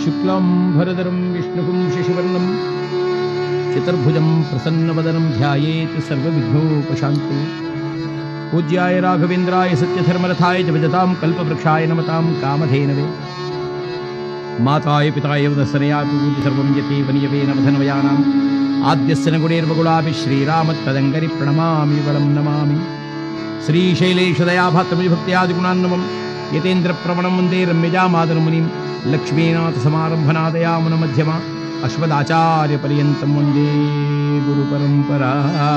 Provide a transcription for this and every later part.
शुक्लाम्भरधरं विष्णुं शशिवर्णं चतुर्भुजं प्रसन्नवदनं ध्यायेत् सर्वविघ्नोपशान्तु पूज्याय राघवेन्द्राय सत्यधर्मरथाय च विदतां कल्पवृक्षाय नमतां कामधेनवे माताय पिताय वदसनया पूज्य सर्वं यतेव नियमेन वधनवयानाम् आद्यस्य न गुणेर्वगुणापि श्रीरामत्तदङ्गरि प्रणमामि वरं नमामि श्रीशैलेशदयाभात्रविभक्त्यादिगुणान्नवं यतेन्द्रप्रवणं वन्दे रम्यजामादरमुनिं लक्ष्मीनाथसमारम्भनादयामुनमध्यमा अश्वदाचार्यपर्यन्तं वन्दे गुरुपरम्परा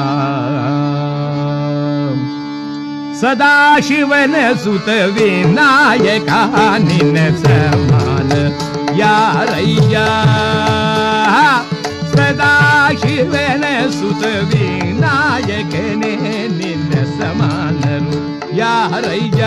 सदाशिवन सुत विनायका निन समान यारय्या ಸದಾಶಿವನ ಸುತ ವಿನಾಯಕನೇ ನಿನ್ನ ಸಮಾನರು ಯಾರಯ್ಯ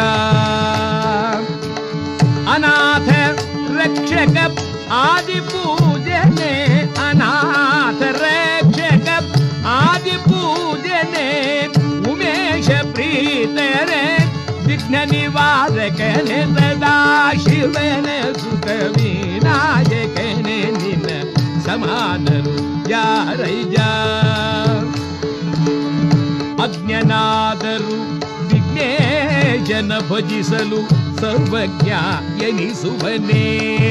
ಅನಾಥ ರಕ್ಷಕ ಆದಿ ಪೂಜನೆ ಅನಾಥ ರಕ್ಷಕ ಆದಿ ಪೂಜನೆ ಉಮೇಶ ಪ್ರೀತರೆ ವಿಘ್ನ ನಿವಾರಕನೆ ಸದಾಶಿವನ ಸುತ ವಿನಾಯಕನೇ ನಿನ್ನ ಸಮಾನರು ಯಾರಯ್ಯ ಅಜ್ಞನಾದರು ವಿಘ್ನೇಶನ ಭಜಿಸಲು ಸರ್ವಜ್ಞ ಎನಿಸುವನೇ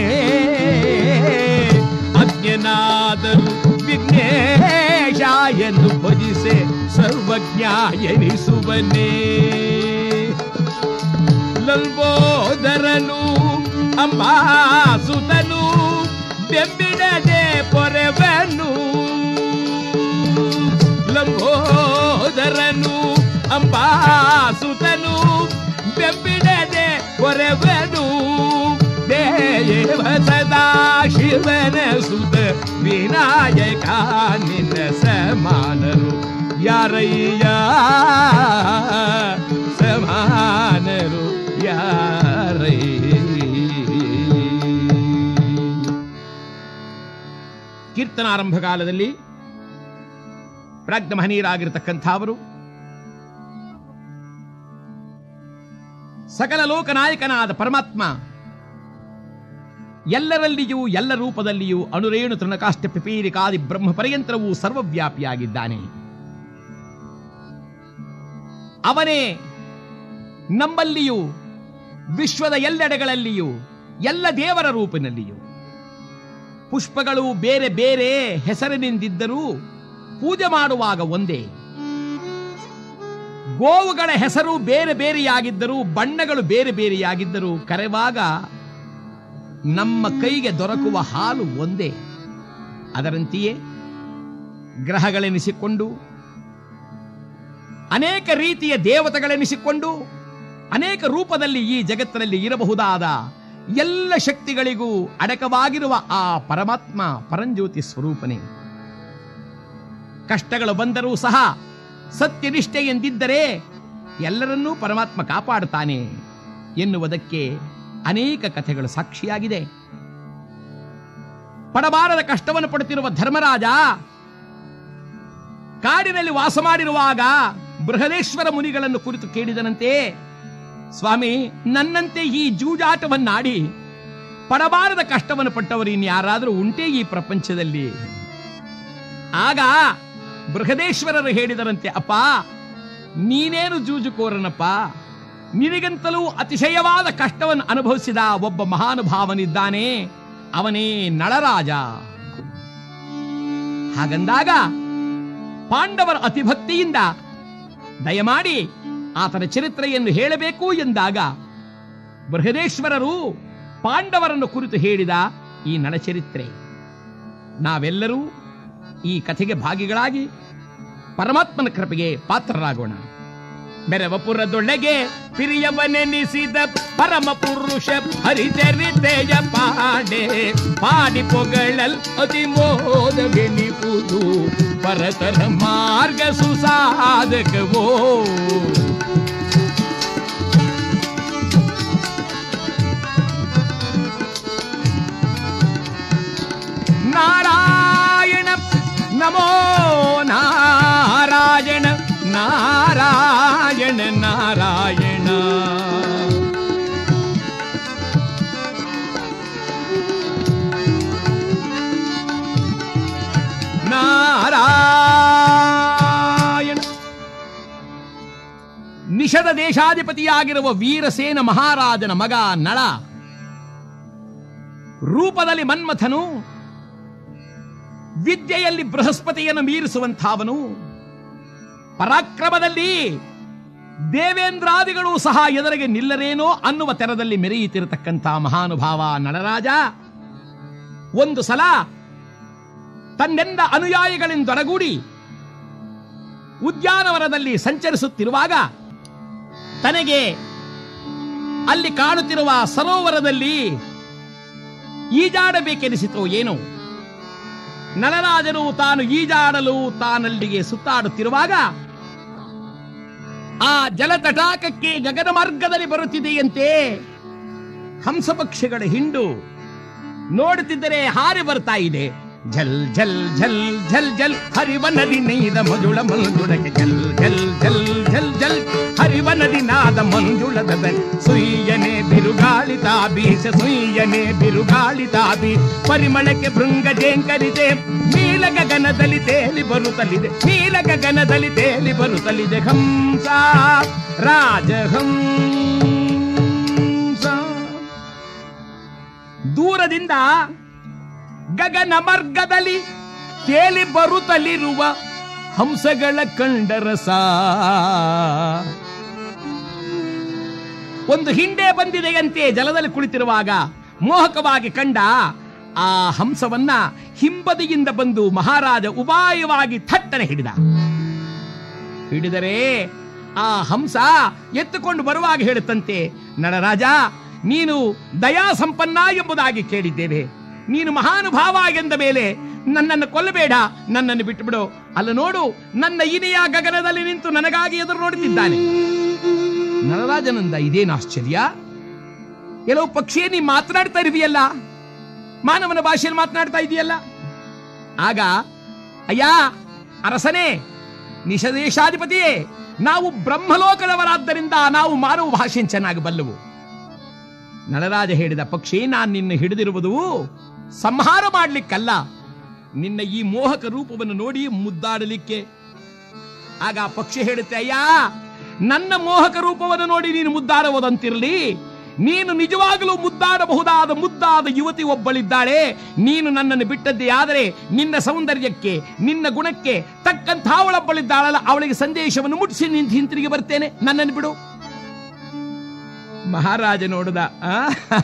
ಅಜ್ಞನಾದರು ವಿಘ್ನೇಶ ಎಂದು ಭಜಿಸೆ ಸರ್ವಜ್ಞ ಎನಿಸುವನೇ ಲಲ್ಬೋದರನು ಅಂಬಾಸುತನು ಬೆಂಬಿಡದೆ ಪೊರೆವನು ಲಂಬೋದರನು ಅಂಬಾಸುತನು ಬೆಂಬಿಡದೆ ಪೊರೆವನು ದೇವ ಸದಾ ಶಿವನ ಸುತ ವಿನಾಯಕ ನಿನ್ನ ಸಮಾನರು ಯಾರಯ್ಯ ಸಮಾನರು ಯಾರಯ್ಯ ಕೀರ್ತನಾರಂಭ ಕಾಲದಲ್ಲಿ ಪ್ರಾಜ್ಞ ಮಹನೀಯರಾಗಿರತಕ್ಕಂಥ ಅವರು ಸಕಲ ಲೋಕನಾಯಕನಾದ ಪರಮಾತ್ಮ ಎಲ್ಲರಲ್ಲಿಯೂ ಎಲ್ಲ ರೂಪದಲ್ಲಿಯೂ ಅಣುರೇಣು ತೃಣಕಾಷ್ಟ ಪಿಪೀರಿಕಾದಿ ಬ್ರಹ್ಮ ಪರ್ಯಂತರವೂ ಸರ್ವವ್ಯಾಪಿಯಾಗಿದ್ದಾನೆ ಅವನೇ ನಮ್ಮಲ್ಲಿಯೂ ವಿಶ್ವದ ಎಲ್ಲೆಡೆಗಳಲ್ಲಿಯೂ ಎಲ್ಲ ದೇವರ ರೂಪಿನಲ್ಲಿಯೂ ಪುಷ್ಪಗಳು ಬೇರೆ ಬೇರೆ ಹೆಸರಿನಿಂದಿದ್ದರೂ ಪೂಜೆ ಮಾಡುವಾಗ ಒಂದೇ ಗೋವುಗಳ ಹೆಸರು ಬೇರೆ ಬೇರೆಯಾಗಿದ್ದರೂ ಬಣ್ಣಗಳು ಬೇರೆ ಬೇರೆಯಾಗಿದ್ದರೂ ಕರೆವಾಗ ನಮ್ಮ ಕೈಗೆ ದೊರಕುವ ಹಾಲು ಒಂದೇ ಅದರಂತೆಯೇ ಗ್ರಹಗಳೆನಿಸಿಕೊಂಡು ಅನೇಕ ರೀತಿಯ ದೇವತೆಗಳೆನಿಸಿಕೊಂಡು ಅನೇಕ ರೂಪದಲ್ಲಿ ಈ ಜಗತ್ತಿನಲ್ಲಿ ಇರಬಹುದಾದ ಎಲ್ಲ ಶಕ್ತಿಗಳಿಗೂ ಅಡಕವಾಗಿರುವ ಆ ಪರಮಾತ್ಮ ಪರಂಜ್ಯೋತಿ ಸ್ವರೂಪನೇ ಕಷ್ಟಗಳು ಬಂದರೂ ಸಹ ಸತ್ಯನಿಷ್ಠೆ ಎಂದಿದ್ದರೆ ಎಲ್ಲರನ್ನೂ ಪರಮಾತ್ಮ ಕಾಪಾಡುತ್ತಾನೆ ಎನ್ನುವುದಕ್ಕೆ ಅನೇಕ ಕಥೆಗಳು ಸಾಕ್ಷಿಯಾಗಿದೆ ಪಡಬಾರದ ಕಷ್ಟವನ್ನು ಪಡುತ್ತಿರುವ ಧರ್ಮರಾಜ ಕಾಡಿನಲ್ಲಿ ವಾಸ ಮಾಡಿರುವಾಗ ಬೃಹದೇಶ್ವರ ಮುನಿಗಳನ್ನು ಕುರಿತು ಕೇಳಿದನಂತೆ ಸ್ವಾಮಿ ನನ್ನಂತೆ ಈ ಜೂಜಾಟವನ್ನಾಡಿ ಪಡಬಾರದ ಕಷ್ಟವನ್ನು ಪಟ್ಟವರು ಇನ್ಯಾರಾದರೂ ಉಂಟೇ ಈ ಪ್ರಪಂಚದಲ್ಲಿ ಆಗ ಬೃಹದೇಶ್ವರರು ಹೇಳಿದರಂತೆ ಅಪ್ಪ ನೀನೇನು ಜೂಜುಕೋರನಪ್ಪ ನಿನಗಂತಲೂ ಅತಿಶಯವಾದ ಕಷ್ಟವನ್ನು ಅನುಭವಿಸಿದ ಒಬ್ಬ ಮಹಾನುಭಾವನಿದ್ದಾನೆ ಅವನೇ ನಳರಾಜ ಹಾಗಂದಾಗ ಪಾಂಡವರ ಅತಿಭಕ್ತಿಯಿಂದ ದಯಮಾಡಿ ಆತನ ಚರಿತ್ರೆಯನ್ನು ಹೇಳಬೇಕು ಎಂದಾಗ ಬೃಹದೇಶ್ವರರು ಪಾಂಡವರನ್ನು ಕುರಿತು ಹೇಳಿದ ಈ ನಳಚರಿತ್ರೆ ನಾವೆಲ್ಲರೂ ಈ ಕಥೆಗೆ ಭಾಗಿಗಳಾಗಿ ಪರಮಾತ್ಮನ ಕೃಪೆಗೆ ಪಾತ್ರರಾಗೋಣ ಬೆರವಪುರದೊಳಗೆ ಪ್ರಿಯವನೆನಿಸಿದ ಪರಮ ಪುರುಷ ಹರಿಚರಿತೆಯ ಪಾಡೆ ಪಾಡಿ ಪೊಗಳಲ್ ಅತಿ ಮೋದವೆನಿಪುದು ಪರತರ ಮಾರ್ಗ ಸುಸಾಧಕವೋ ನಾರಾಯಣ ನಮೋ ನಾರಾಯಣ ನಾರಾಯಣ ನಾರಾಯಣ ದೇಶದ ದೇಶಾಧಿಪತಿಯಾಗಿರುವ ವೀರಸೇನ ಮಹಾರಾಜನ ಮಗ ನಳ ರೂಪದಲ್ಲಿ ಮನ್ಮಥನು ವಿದ್ಯೆಯಲ್ಲಿ ಬೃಹಸ್ಪತಿಯನ್ನು ಮೀರಿಸುವಂಥವನು ಪರಾಕ್ರಮದಲ್ಲಿ ದೇವೇಂದ್ರಾದಿಗಳು ಸಹ ಎದುರಿಗೆ ನಿಲ್ಲರೇನೋ ಅನ್ನುವ ತೆರದಲ್ಲಿ ಮೆರೆಯುತ್ತಿರತಕ್ಕಂಥ ಮಹಾನುಭಾವ ನಳರಾಜ ಒಂದು ಸಲ ತನ್ನೆಂದ ಅನುಯಾಯಿಗಳಿಂದೊಡಗೂಡಿ ಉದ್ಯಾನವನದಲ್ಲಿ ಸಂಚರಿಸುತ್ತಿರುವಾಗ ತನಗೆ ಅಲ್ಲಿ ಕಾಣುತ್ತಿರುವ ಸರೋವರದಲ್ಲಿ ಈಜಾಡಬೇಕೆನಿಸಿತೋ ಏನು ನಳರಾಜನು ತಾನು ಈಜಾಡಲು ತಾನಲ್ಲಿಗೆ ಸುತ್ತಾಡುತ್ತಿರುವಾಗ ಆ ಜಲತಟಾಕಕ್ಕೆ ಗಗನ ಮಾರ್ಗದಲ್ಲಿ ಬರುತ್ತಿದೆಯಂತೆ ಹಂಸಪಕ್ಷಿಗಳ ಹಿಂಡು ನೋಡುತ್ತಿದ್ದರೆ ಹಾರಿ ಬರ್ತಾ ಇದೆ ಝಲ್ ಝಲ್ ಝಲ್ ಝಲ್ ಝಲ್ ಹರಿವ ನದಿ ನೈದ ಮಧುಳ ಮಂಜುಳಕ್ಕೆ ಝಲ್ ಝಲ್ ಝಲ್ ಝಲ್ ಝಲ್ ಹರಿವ ನದಿ ನಾದ ಮಂಜುಳದ ಸುಯ್ಯನೆ ಬಿರುಗಾಳಿ ತಾಬೀಸ ಸುಯ್ಯನೆ ಬಿರುಗಾಳಿ ತಾಬಿ ಪರಿಮಳಕ್ಕೆ ಭೃಂಗ ಜೇಂಕರಿದೆ ನೀಲ ಗಗನದಲ್ಲಿ ತೇಲಿ ಬರುತ್ತಲಿದೆ ನೀಲ ಗಗನದಲ್ಲಿ ತೇಲಿ ಬರುತ್ತಲಿದೆ ಹಂಸ ರಾಜಹಂಸ ದೂರದಿಂದ ಗಗನ ಮಾರ್ಗದಲ್ಲಿ ತೇಲಿ ಬರುತ್ತಲಿರುವ ಹಂಸಗಳ ಕಂಡರಸ ಒಂದು ಹಿಂಡೆ ಬಂದಿದೆಯಂತೆ ಜಲದಲ್ಲಿ ಕುಳಿತಿರುವಾಗ ಮೋಹಕವಾಗಿ ಕಂಡ ಆ ಹಂಸವನ್ನ ಹಿಂಬದಿಯಿಂದ ಬಂದು ಮಹಾರಾಜ ಉಪಾಯವಾಗಿ ಥಟ್ಟನೆ ಹಿಡಿದ ಹಿಡಿದರೆ ಆ ಹಂಸ ಎತ್ತುಕೊಂಡು ಬರುವಾಗ ಹೇಳುತ್ತಂತೆ ನಳರಾಜ ನೀನು ದಯಾ ಸಂಪನ್ನ ಎಂಬುದಾಗಿ ಕೇಳಿದ್ದೇವೆ ನೀನು ಮಹಾನುಭಾವ ಎಂದ ಮೇಲೆ ನನ್ನನ್ನು ಕೊಲ್ಲಬೇಡ ನನ್ನನ್ನು ಬಿಟ್ಟುಬಿಡು ಅಲ್ಲ ನೋಡು ನನ್ನ ಇನೆಯ ಗಗನದಲ್ಲಿ ನಿಂತು ನನಗಾಗಿ ಎದುರು ನೋಡುತ್ತಿದ್ದಾನೆ ನಳರಾಜನಂದ ಇದೇನು ಆಶ್ಚರ್ಯ ಕೆಲವು ಪಕ್ಷಿಯೇ ನೀ ಮಾತನಾಡ್ತಾ ಇರುವಿಯಲ್ಲ ಮಾನವನ ಭಾಷೆಯಲ್ಲಿ ಮಾತನಾಡ್ತಾ ಇದೆಯಲ್ಲ ಆಗ ಅಯ್ಯ ಅರಸನೇ ನಿಷದೇಶಾಧಿಪತಿಯೇ ನಾವು ಬ್ರಹ್ಮಲೋಕದವರಾದ್ದರಿಂದ ನಾವು ಮಾನವ ಭಾಷೆಯನ್ನು ಚೆನ್ನಾಗಿ ಬಲ್ಲವು ನಳರಾಜ ಹೇಳಿದ ಪಕ್ಷಿ ನಾನು ನಿನ್ನ ಹಿಡಿದಿರುವುದು ಸಂಹಾರ ಮಾಡ್ಲಿಕ್ಕಲ್ಲ ನಿನ್ನ ಈ ಮೋಹಕ ರೂಪವನ್ನು ನೋಡಿ ಮುದ್ದಾಡಲಿಕ್ಕೆ ಆಗ ಆ ಪಕ್ಷಿ ಹೇಳುತ್ತೆ ಅಯ್ಯ ನನ್ನ ಮೋಹಕ ರೂಪವನ್ನು ನೋಡಿ ನೀನು ಮುದ್ದಾಡುವುದಂತಿರಲಿ ನೀನು ನಿಜವಾಗಲೂ ಮುದ್ದಾಡಬಹುದಾದ ಮುದ್ದಾದ ಯುವತಿ ಒಬ್ಬಳಿದ್ದಾಳೆ ನೀನು ನನ್ನನ್ನು ಬಿಟ್ಟದ್ದೇ ಆದರೆ ನಿನ್ನ ಸೌಂದರ್ಯಕ್ಕೆ ನಿನ್ನ ಗುಣಕ್ಕೆ ತಕ್ಕಂಥ ಅವಳೊಬ್ಬಳಿದ್ದಾಳಲ್ಲ ಅವಳಿಗೆ ಸಂದೇಶವನ್ನು ಮುಟ್ಟಿಸಿ ನೀನು ಹಿಂತಿರುಗಿ ಬರ್ತೇನೆ ನನ್ನನ್ನು ಬಿಡು ಮಹಾರಾಜ ನೋಡಿದ ಆ?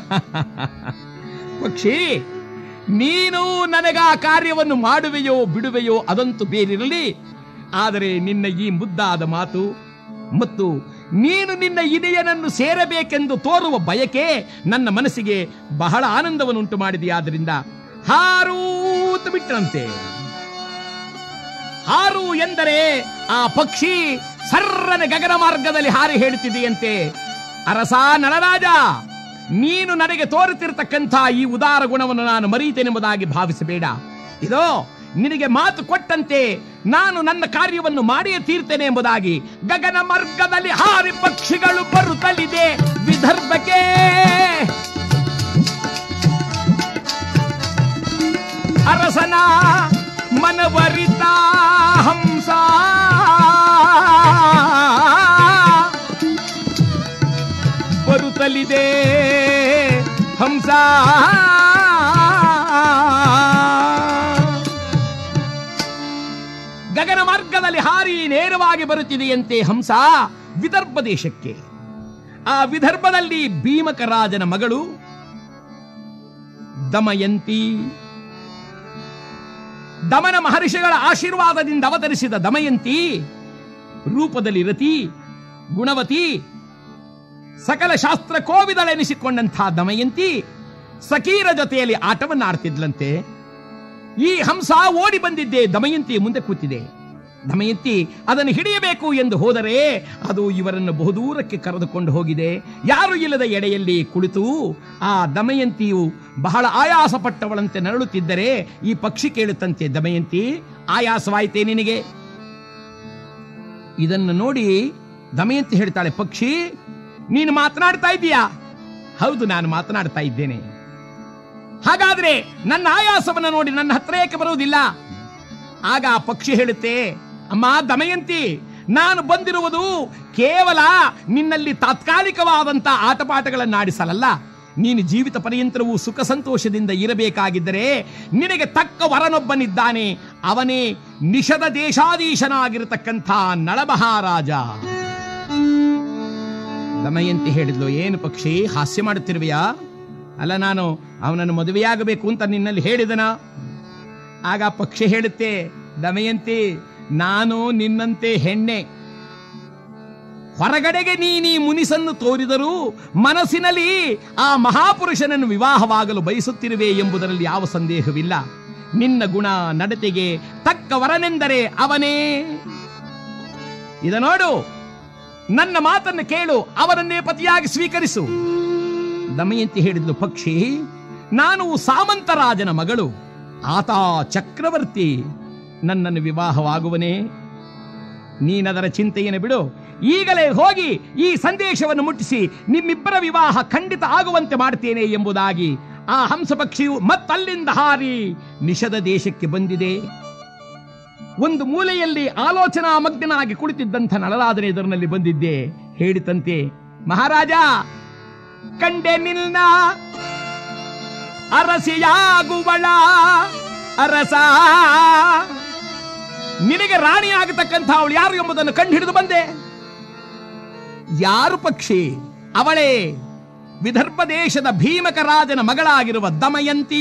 ಪಕ್ಷಿ ನೀನು ನನಗ ಆ ಕಾರ್ಯವನ್ನು ಮಾಡುವೆಯೋ ಬಿಡುವೆಯೋ ಅದಂತೂ ಬೇರಿರಲಿ ಆದರೆ ನಿನ್ನ ಈ ಮುದ್ದಾದ ಮಾತು ಮತ್ತು ನೀನು ನಿನ್ನ ಇಡೆಯನನ್ನು ಸೇರಬೇಕೆಂದು ತೋರುವ ಬಯಕೆ ನನ್ನ ಮನಸ್ಸಿಗೆ ಬಹಳ ಆನಂದವನ್ನುಂಟು ಮಾಡಿದೆಯಾದ್ದರಿಂದ ಹಾರೂತ ಬಿಟ್ಟರಂತೆ ಹಾರು ಎಂದರೆ ಆ ಪಕ್ಷಿ ಸರ್ರನ ಗಗನ ಮಾರ್ಗದಲ್ಲಿ ಹಾರಿ ಹೇಳುತ್ತಿದೆಯಂತೆ ಅರಸ ನಳರಾಜ ನೀನು ನನಗೆ ತೋರುತ್ತಿರತಕ್ಕಂಥ ಈ ಉದಾರ ಗುಣವನ್ನು ನಾನು ಮರೀತೇನೆಂಬುದಾಗಿ ಭಾವಿಸಬೇಡ ಇದೋ ನಿನಗೆ ಮಾತು ಕೊಟ್ಟಂತೆ ನಾನು ನನ್ನ ಕಾರ್ಯವನ್ನು ಮಾಡಿಯೇ ತೀರ್ತೇನೆ ಎಂಬುದಾಗಿ ಗಗನ ಮಾರ್ಗದಲ್ಲಿ ಹಾರಿ ಪಕ್ಷಿಗಳು ಬರುತ್ತಲಿದೆ ವಿದರ್ಭಕ್ಕೆ ಅರಸನ ಮನವರಿತ ಹಂಸ ಬರುತ್ತಲಿದೆ ಹಂಸ ಗಗನ ಮಾರ್ಗದಲ್ಲಿ ಹಾರಿ ನೇರವಾಗಿ ಬರುತ್ತಿದೆಯಂತೆ ಹಂಸ ವಿದರ್ಭ ದೇಶಕ್ಕೆ ಆ ವಿದರ್ಭದಲ್ಲಿ ಭೀಮಕ ರಾಜನ ಮಗಳು ದಮಯಂತಿ ದಮನ ಮಹರ್ಷಿಗಳ ಆಶೀರ್ವಾದದಿಂದ ಅವತರಿಸಿದ ದಮಯಂತಿ ರೂಪದಲ್ಲಿ ರತಿ ಗುಣವತಿ ಸಕಲ ಶಾಸ್ತ್ರ ಕೋವಿದಳೆನಿಸಿಕೊಂಡಂಥ ದಮಯಂತಿ ಸಖೀರ ಜೊತೆಯಲ್ಲಿ ಆಟವನ್ನು ಆಡ್ತಿದ್ಲಂತೆ ಈ ಹಂಸ ಓಡಿ ಬಂದಿದ್ದೆ ದಮಯಂತಿಯ ಮುಂದೆ ಕೂತಿದೆ ದಮಯಂತಿ ಅದನ್ನು ಹಿಡಿಯಬೇಕು ಎಂದು ಹೋದರೆ ಅದು ಇವರನ್ನು ಬಹುದೂರಕ್ಕೆ ಕರೆದುಕೊಂಡು ಹೋಗಿದೆ ಯಾರು ಇಲ್ಲದ ಎಡೆಯಲ್ಲಿ ಕುಳಿತು ಆ ದಮಯಂತಿಯು ಬಹಳ ಆಯಾಸಪಟ್ಟವಳಂತೆ ನರಳುತ್ತಿದ್ದರೆ ಈ ಪಕ್ಷಿ ಕೇಳುತ್ತಂತೆ ದಮಯಂತಿ ಆಯಾಸವಾಯಿತೇ ನಿನಗೆ ಇದನ್ನು ನೋಡಿ ದಮಯಂತಿ ಹೇಳ್ತಾಳೆ ಪಕ್ಷಿ ನೀನು ಮಾತನಾಡ್ತಾ ಇದ್ದೀಯಾ ಹೌದು ನಾನು ಮಾತನಾಡ್ತಾ ಇದ್ದೇನೆ ಹಾಗಾದ್ರೆ ನನ್ನ ಆಯಾಸವನ್ನು ನೋಡಿ ನನ್ನ ಹತ್ರ ಏಕೆ ಬರುವುದಿಲ್ಲ ಆಗ ಆ ಪಕ್ಷಿ ಹೇಳುತ್ತೆ ಅಮ್ಮ ದಮಯಂತಿ ನಾನು ಬಂದಿರುವುದು ಕೇವಲ ನಿನ್ನಲ್ಲಿ ತಾತ್ಕಾಲಿಕವಾದಂತ ಆಟಪಾಠಗಳನ್ನಾಡಿಸಲಲ್ಲ ನೀನು ಜೀವಿತ ಪರ್ಯಂತರವೂ ಸುಖ ಸಂತೋಷದಿಂದ ಇರಬೇಕಾಗಿದ್ದರೆ ನಿನಗೆ ತಕ್ಕ ವರನೊಬ್ಬನಿದ್ದಾನೆ ಅವನೇ ನಿಷದ ದೇಶಾಧೀಶನಾಗಿರತಕ್ಕಂಥ ನಳಮಹಾರಾಜ ದಮಯಂತಿ ಹೇಳಿದ್ಲು ಏನು ಪಕ್ಷಿ ಹಾಸ್ಯ ಮಾಡುತ್ತಿರುವೆಯಾ ಅಲ್ಲ ನಾನು ಅವನನ್ನು ಮದುವೆಯಾಗಬೇಕು ಅಂತ ನಿನ್ನಲ್ಲಿ ಹೇಳಿದನ ಆಗ ಪಕ್ಷಿ ಹೇಳುತ್ತೆ ದಮಯಂತಿ ನಾನು ನಿನ್ನಂತೆ ಹೆಣ್ಣೆ ಹೊರಗಡೆಗೆ ನೀನೀ ಮುನಿಸನ್ನು ತೋರಿದರೂ ಮನಸ್ಸಿನಲ್ಲಿ ಆ ಮಹಾಪುರುಷನನ್ನು ವಿವಾಹವಾಗಲು ಬಯಸುತ್ತಿರುವೆ ಎಂಬುದರಲ್ಲಿ ಯಾವ ಸಂದೇಹವಿಲ್ಲ ನಿನ್ನ ಗುಣ ನಡತೆಗೆ ತಕ್ಕ ವರನೆಂದರೆ ಅವನೇ ಇದ ನೋಡು ನನ್ನ ಮಾತನ್ನು ಕೇಳು ಅವರನ್ನೇ ಪತಿಯಾಗಿ ಸ್ವೀಕರಿಸು ದಮಯಂತಿ ಹೇಳಿದ್ಲು ಪಕ್ಷಿ ನಾನು ಸಾಮಂತರಾಜನ ಮಗಳು ಆತ ಚಕ್ರವರ್ತಿ ನನ್ನನ್ನು ವಿವಾಹವಾಗುವನೇ ನೀನದರ ಚಿಂತೆಯನ್ನು ಬಿಡು ಈಗಲೇ ಹೋಗಿ ಈ ಸಂದೇಶವನ್ನು ಮುಟ್ಟಿಸಿ ನಿಮ್ಮಿಬ್ಬರ ವಿವಾಹ ಖಂಡಿತ ಆಗುವಂತೆ ಮಾಡ್ತೇನೆ ಎಂಬುದಾಗಿ ಆ ಹಂಸ ಪಕ್ಷಿಯು ಮತ್ತಲ್ಲಿಂದ ಹಾರಿ ನಿಷದ ದೇಶಕ್ಕೆ ಬಂದಿದೆ ಒಂದು ಮೂಲೆಯಲ್ಲಿ ಆಲೋಚನಾ ಮಗ್ನನಾಗಿ ಕುಳಿತಿದ್ದಂಥ ನಳರಾದನೆ ಎದುರಿನಲ್ಲಿ ಬಂದಿದ್ದೆ ಹೇಳಿತಂತೆ ಮಹಾರಾಜ ಕಂಡೆ ನಿಲ್ನ ಅರಸಿಯಾಗುವಳ ಅರಸ ನಿನಗೆ ರಾಣಿ ಆಗತಕ್ಕಂಥ ಅವಳು ಯಾರು ಎಂಬುದನ್ನು ಕಂಡು ಹಿಡಿದು ಬಂದೆ ಯಾರು ಪಕ್ಷಿ ಅವಳೇ ವಿದರ್ಭ ದೇಶದ ಭೀಮಕ ರಾಜನ ಮಗಳಾಗಿರುವ ದಮಯಂತಿ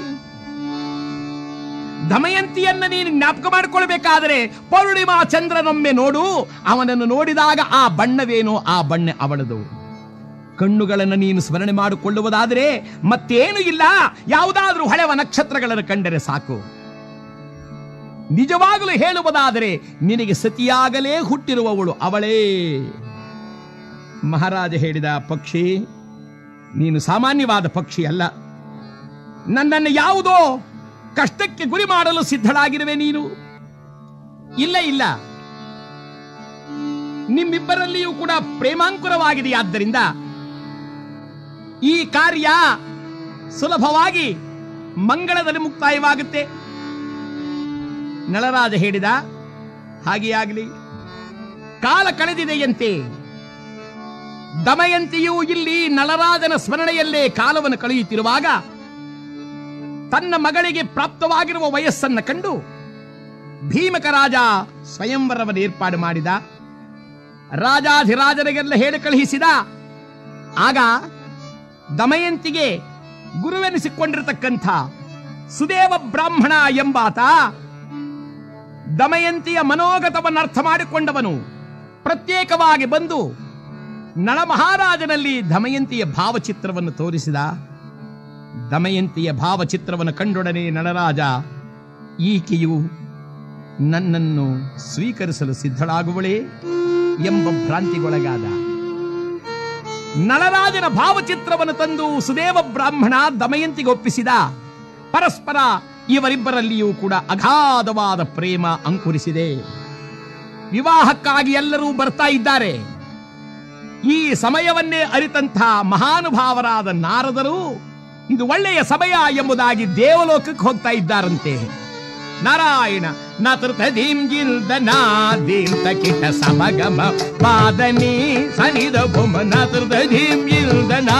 ದಮಯಂತಿಯನ್ನ ನೀನು ಜ್ಞಾಪಕ ಮಾಡಿಕೊಳ್ಬೇಕಾದರೆ ಪೌರ್ಣಿಮಾ ಚಂದ್ರನೊಮ್ಮೆ ನೋಡು ಅವನನ್ನು ನೋಡಿದಾಗ ಆ ಬಣ್ಣವೇನೋ ಆ ಬಣ್ಣ ಅವಳದು ಕಣ್ಣುಗಳನ್ನು ನೀನು ಸ್ಮರಣೆ ಮಾಡಿಕೊಳ್ಳುವುದಾದರೆ ಮತ್ತೇನು ಇಲ್ಲ ಯಾವುದಾದ್ರೂ ಹೊಳೆವ ನಕ್ಷತ್ರಗಳನ್ನು ಕಂಡರೆ ಸಾಕು ನಿಜವಾಗಲೂ ಹೇಳುವುದಾದರೆ ನಿನಗೆ ಸತಿಯಾಗಲೇ ಹುಟ್ಟಿರುವವಳು ಅವಳೇ ಮಹಾರಾಜ ಹೇಳಿದ ಪಕ್ಷಿ ನೀನು ಸಾಮಾನ್ಯವಾದ ಪಕ್ಷಿ ಅಲ್ಲ ನನ್ನನ್ನು ಯಾವುದೋ ಕಷ್ಟಕ್ಕೆ ಗುರಿ ಮಾಡಲು ಸಿದ್ಧಳಾಗಿರುವೆ ನೀನು ಇಲ್ಲ ಇಲ್ಲ ನಿಮ್ಮಿಬ್ಬರಲ್ಲಿಯೂ ಕೂಡ ಪ್ರೇಮಾಂಕುರವಾಗಿದೆಯಾದ್ದರಿಂದ ಈ ಕಾರ್ಯ ಸುಲಭವಾಗಿ ಮಂಗಳದಲ್ಲಿ ಮುಕ್ತಾಯವಾಗುತ್ತೆ ನಳರಾಜ ಹೇಳಿದ ಹಾಗೆ ಆಗಲಿ ಕಾಲ ಕಳೆದಿದೆಯಂತೆ ದಮಯಂತಿಯು ಇಲ್ಲಿ ನಳರಾಜನ ಸ್ಮರಣೆಯಲ್ಲೇ ಕಾಲವನ್ನು ಕಳೆಯುತ್ತಿರುವಾಗ ತನ್ನ ಮಗಳಿಗೆ ಪ್ರಾಪ್ತವಾಗಿರುವ ವಯಸ್ಸನ್ನ ಕಂಡು ಭೀಮಕ ರಾಜ ಸ್ವಯಂವರವನ್ನು ಏರ್ಪಾಡು ಮಾಡಿದ ರಾಜಾಧಿರಾಜರಿಗೆಲ್ಲ ಹೇಳಿ ಕಳುಹಿಸಿದ ಆಗ ದಮಯಂತಿಗೆ ಗುರುವೆನಿಸಿಕೊಂಡಿರತಕ್ಕಂಥ ಸುದೇವ ಬ್ರಾಹ್ಮಣ ಎಂಬಾತ ದಮಯಂತಿಯ ಮನೋಗತವನ್ನು ಅರ್ಥ ಮಾಡಿಕೊಂಡವನು ಪ್ರತ್ಯೇಕವಾಗಿ ಬಂದು ನಳಮಹಾರಾಜನಲ್ಲಿ ದಮಯಂತಿಯ ಭಾವಚಿತ್ರವನ್ನು ತೋರಿಸಿದ ದಮಯಂತಿಯ ಭಾವಚಿತ್ರವನ್ನು ಕಂಡೊಡನೆ ನಳರಾಜ ಈಕೆಯು ನನ್ನನ್ನು ಸ್ವೀಕರಿಸಲು ಸಿದ್ಧಳಾಗುವಳೇ ಎಂಬ ಭ್ರಾಂತಿಗೊಳಗಾದ ನಳರಾಜನ ಭಾವಚಿತ್ರವನ್ನು ತಂದು ಸುದೇವ ಬ್ರಾಹ್ಮಣ ದಮಯಂತಿಗೆ ಒಪ್ಪಿಸಿದ ಪರಸ್ಪರ ಇವರಿಬ್ಬರಲ್ಲಿಯೂ ಕೂಡ ಅಗಾಧವಾದ ಪ್ರೇಮ ಅಂಕುರಿಸಿದೆ ವಿವಾಹಕ್ಕಾಗಿ ಎಲ್ಲರೂ ಬರ್ತಾ ಇದ್ದಾರೆ ಈ ಸಮಯವನ್ನೇ ಅರಿತಂಥ ಮಹಾನುಭಾವರಾದ ನಾರದರು ಇದು ಒಳ್ಳೆಯ ಸಮಯ ಎಂಬುದಾಗಿ ದೇವಲೋಕಕ್ಕೆ ಹೋಗ್ತಾ ಇದ್ದಾರಂತೆ ನಾರಾಯಣ ನತೃತದೀಂ ಗಿಲ್ದನಾ ದೀಂತ ಕಿಟ ಸಮಗಮ ಪಾದನಿ ಸನಿದ ಬೊಮ್ಮ ನತೃತದೀಂ ಗಿಲ್ದನಾ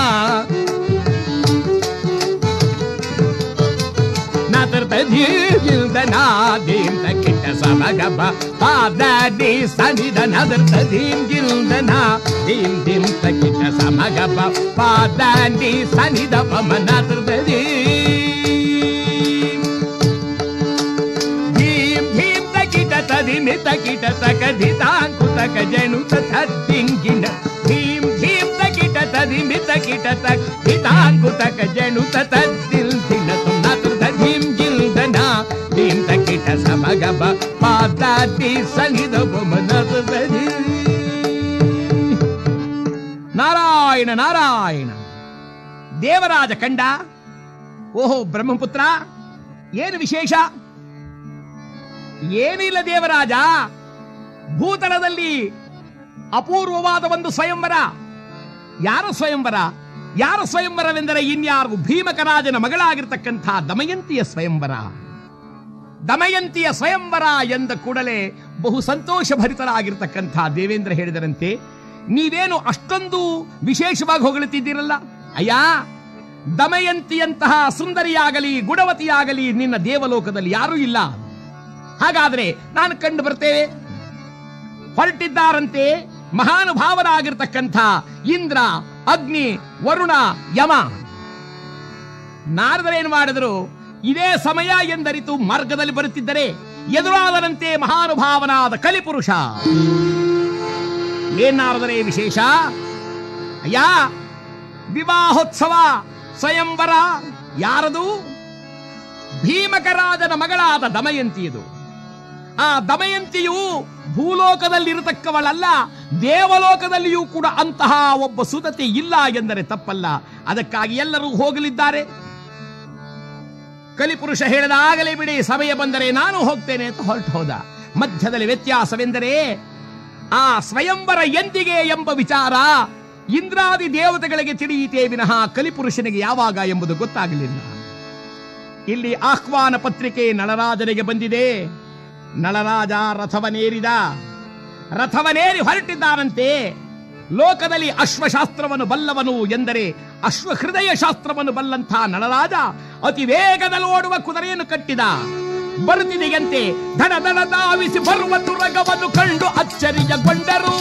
ನತೃತದೀಂ ದೀಂತ ಕಿಟ ಸಮಗಮ ಪಾದನಿ ಸನಿದ ನತೃತದೀಂ ಗಿಲ್ದನಾ ದೀಂ ದಿಂತ ಕಿಟ ಸಮಗಮ ಪಾದನಿ ಸನಿದ ಬೊಮ್ಮ ನತೃತದೀಂ ಭೀಂ ಭೀಂ ತಕಿಟ ತದಿಮಿ ತಕಿಟ ತಕ ಧಿತಾಂಕುತಕ ಜಣುತ ತದ್ದಿಂಗಿನ ಭೀಂ ಭೀಂ ತಕಿಟ ತದಿಮಿ ತಕಿಟ ತಕ್ ಧಿತಾಂಕುತಕ ಜಣುತ ತದ್ದಿಲ್ ದಿನ ತುನತೃತ ಭೀಂ ಗಿಲ್ದನ ಭೀಂ ತಕಿಟ ಸಮಗಬ ಪಾದಾತಿ ಸನಿದ ಬೊಮನತದಿ ನಾರಾಯಣ ನಾರಾಯಣ ದೇವರಾಜ ಕಂಡ ಓಹೋ ಬ್ರಹ್ಮಪುತ್ರ ಏನು ವಿಶೇಷ ಏನಿಲ್ಲ ದೇವರಾಜ ಭೂತಳದಲ್ಲಿ ಅಪೂರ್ವವಾದ ಒಂದು ಸ್ವಯಂವರ ಯಾರ ಸ್ವಯಂವರ ಯಾರ ಸ್ವಯಂವರವೆಂದರೆ ಇನ್ಯಾರು ಭೀಮಕರಾಜನ ಮಗಳಾಗಿರ್ತಕ್ಕಂಥ ದಮಯಂತಿಯ ಸ್ವಯಂವರ ದಮಯಂತಿಯ ಸ್ವಯಂವರ ಎಂದ ಕೂಡಲೇ ಬಹು ಸಂತೋಷ ಭರಿತರಾಗಿರ್ತಕ್ಕಂಥ ದೇವೇಂದ್ರ ಹೇಳಿದರಂತೆ ನೀವೇನು ಅಷ್ಟೊಂದು ವಿಶೇಷವಾಗಿ ಹೊಗಳುತ್ತಿದ್ದೀರಲ್ಲ ಅಯ್ಯ ದಮಯಂತಿಯಂತಹ ಸುಂದರಿಯಾಗಲಿ ಗುಣವತಿಯಾಗಲಿ ನಿನ್ನ ದೇವಲೋಕದಲ್ಲಿ ಯಾರೂ ಇಲ್ಲ ಹಾಗಾದ್ರೆ ನಾನು ಕಂಡು ಬರ್ತೇವೆ ಹೊರಟಿದ್ದಾರಂತೆ ಮಹಾನುಭಾವರಾಗಿರ್ತಕ್ಕಂಥ ಇಂದ್ರ ಅಗ್ನಿ ವರುಣ ಯಮ ನಾರದರೇನು ಮಾಡಿದರು ಇದೇ ಸಮಯ ಎಂದರಿತು ಮಾರ್ಗದಲ್ಲಿ ಬರುತ್ತಿದ್ದರೆ ಎದುರಾದರಂತೆ ಮಹಾನುಭಾವನಾದ ಕಲಿಪುರುಷ ಏನಾರದರೆ ವಿಶೇಷ ಅಯ್ಯ ವಿವಾಹೋತ್ಸವ ಸ್ವಯಂವರ ಯಾರದು ಭೀಮಕರಾಜನ ಮಗಳಾದ ದಮಯಂತಿಯದು ಆ ದಮಯಂತಿಯು ಭೂಲೋಕದಲ್ಲಿರತಕ್ಕವಳಲ್ಲ ದೇವಲೋಕದಲ್ಲಿಯೂ ಕೂಡ ಅಂತಹ ಒಬ್ಬ ಸುದತೆ ಇಲ್ಲ ಎಂದರೆ ತಪ್ಪಲ್ಲ ಅದಕ್ಕಾಗಿ ಎಲ್ಲರೂ ಹೋಗಲಿದ್ದಾರೆ ಕಲಿಪುರುಷ ಹೇಳಿದಾಗಲೇ ಬಿಡಿ ಸಮಯ ಬಂದರೆ ನಾನು ಹೋಗ್ತೇನೆ ಅಂತ ಹೊರಟು ಹೋದ ಮಧ್ಯದಲ್ಲಿ ವ್ಯತ್ಯಾಸವೆಂದರೆ ಆ ಸ್ವಯಂವರ ಎಂದಿಗೆ ಎಂಬ ವಿಚಾರ ಇಂದ್ರಾದಿ ದೇವತೆಗಳಿಗೆ ತಿಳಿಯಿತೇ ವಿನಃ ಕಲಿಪುರುಷನಿಗೆ ಯಾವಾಗ ಎಂಬುದು ಗೊತ್ತಾಗಲಿಲ್ಲ ಇಲ್ಲಿ ಆಹ್ವಾನ ಪತ್ರಿಕೆ ನಳರಾಜನಿಗೆ ಬಂದಿದೆ ನಳರಾಜ ರಥವನೇರಿದ ರಥವನೇರಿ ಹೊರಟಿದ್ದಾನಂತೆ ಲೋಕದಲ್ಲಿ ಅಶ್ವಶಾಸ್ತ್ರವನ್ನು ಬಲ್ಲವನು ಎಂದರೆ ಅಶ್ವ ಹೃದಯ ಶಾಸ್ತ್ರವನ್ನು ಬಲ್ಲಂಥ ನಳರಾಜ ಅತಿ ವೇಗದಲ್ಲಿ ಓಡುವ ಕುದುರೆಯನ್ನು ಕಟ್ಟಿದ ಬರುತ್ತಿದೆಯಂತೆ ಧನ ಧನ ಧಾವಿಸಿ ಬರುವ ತುರಗವನ್ನು ಕಂಡು ಅಚ್ಚರಿಯಗೊಂಡರು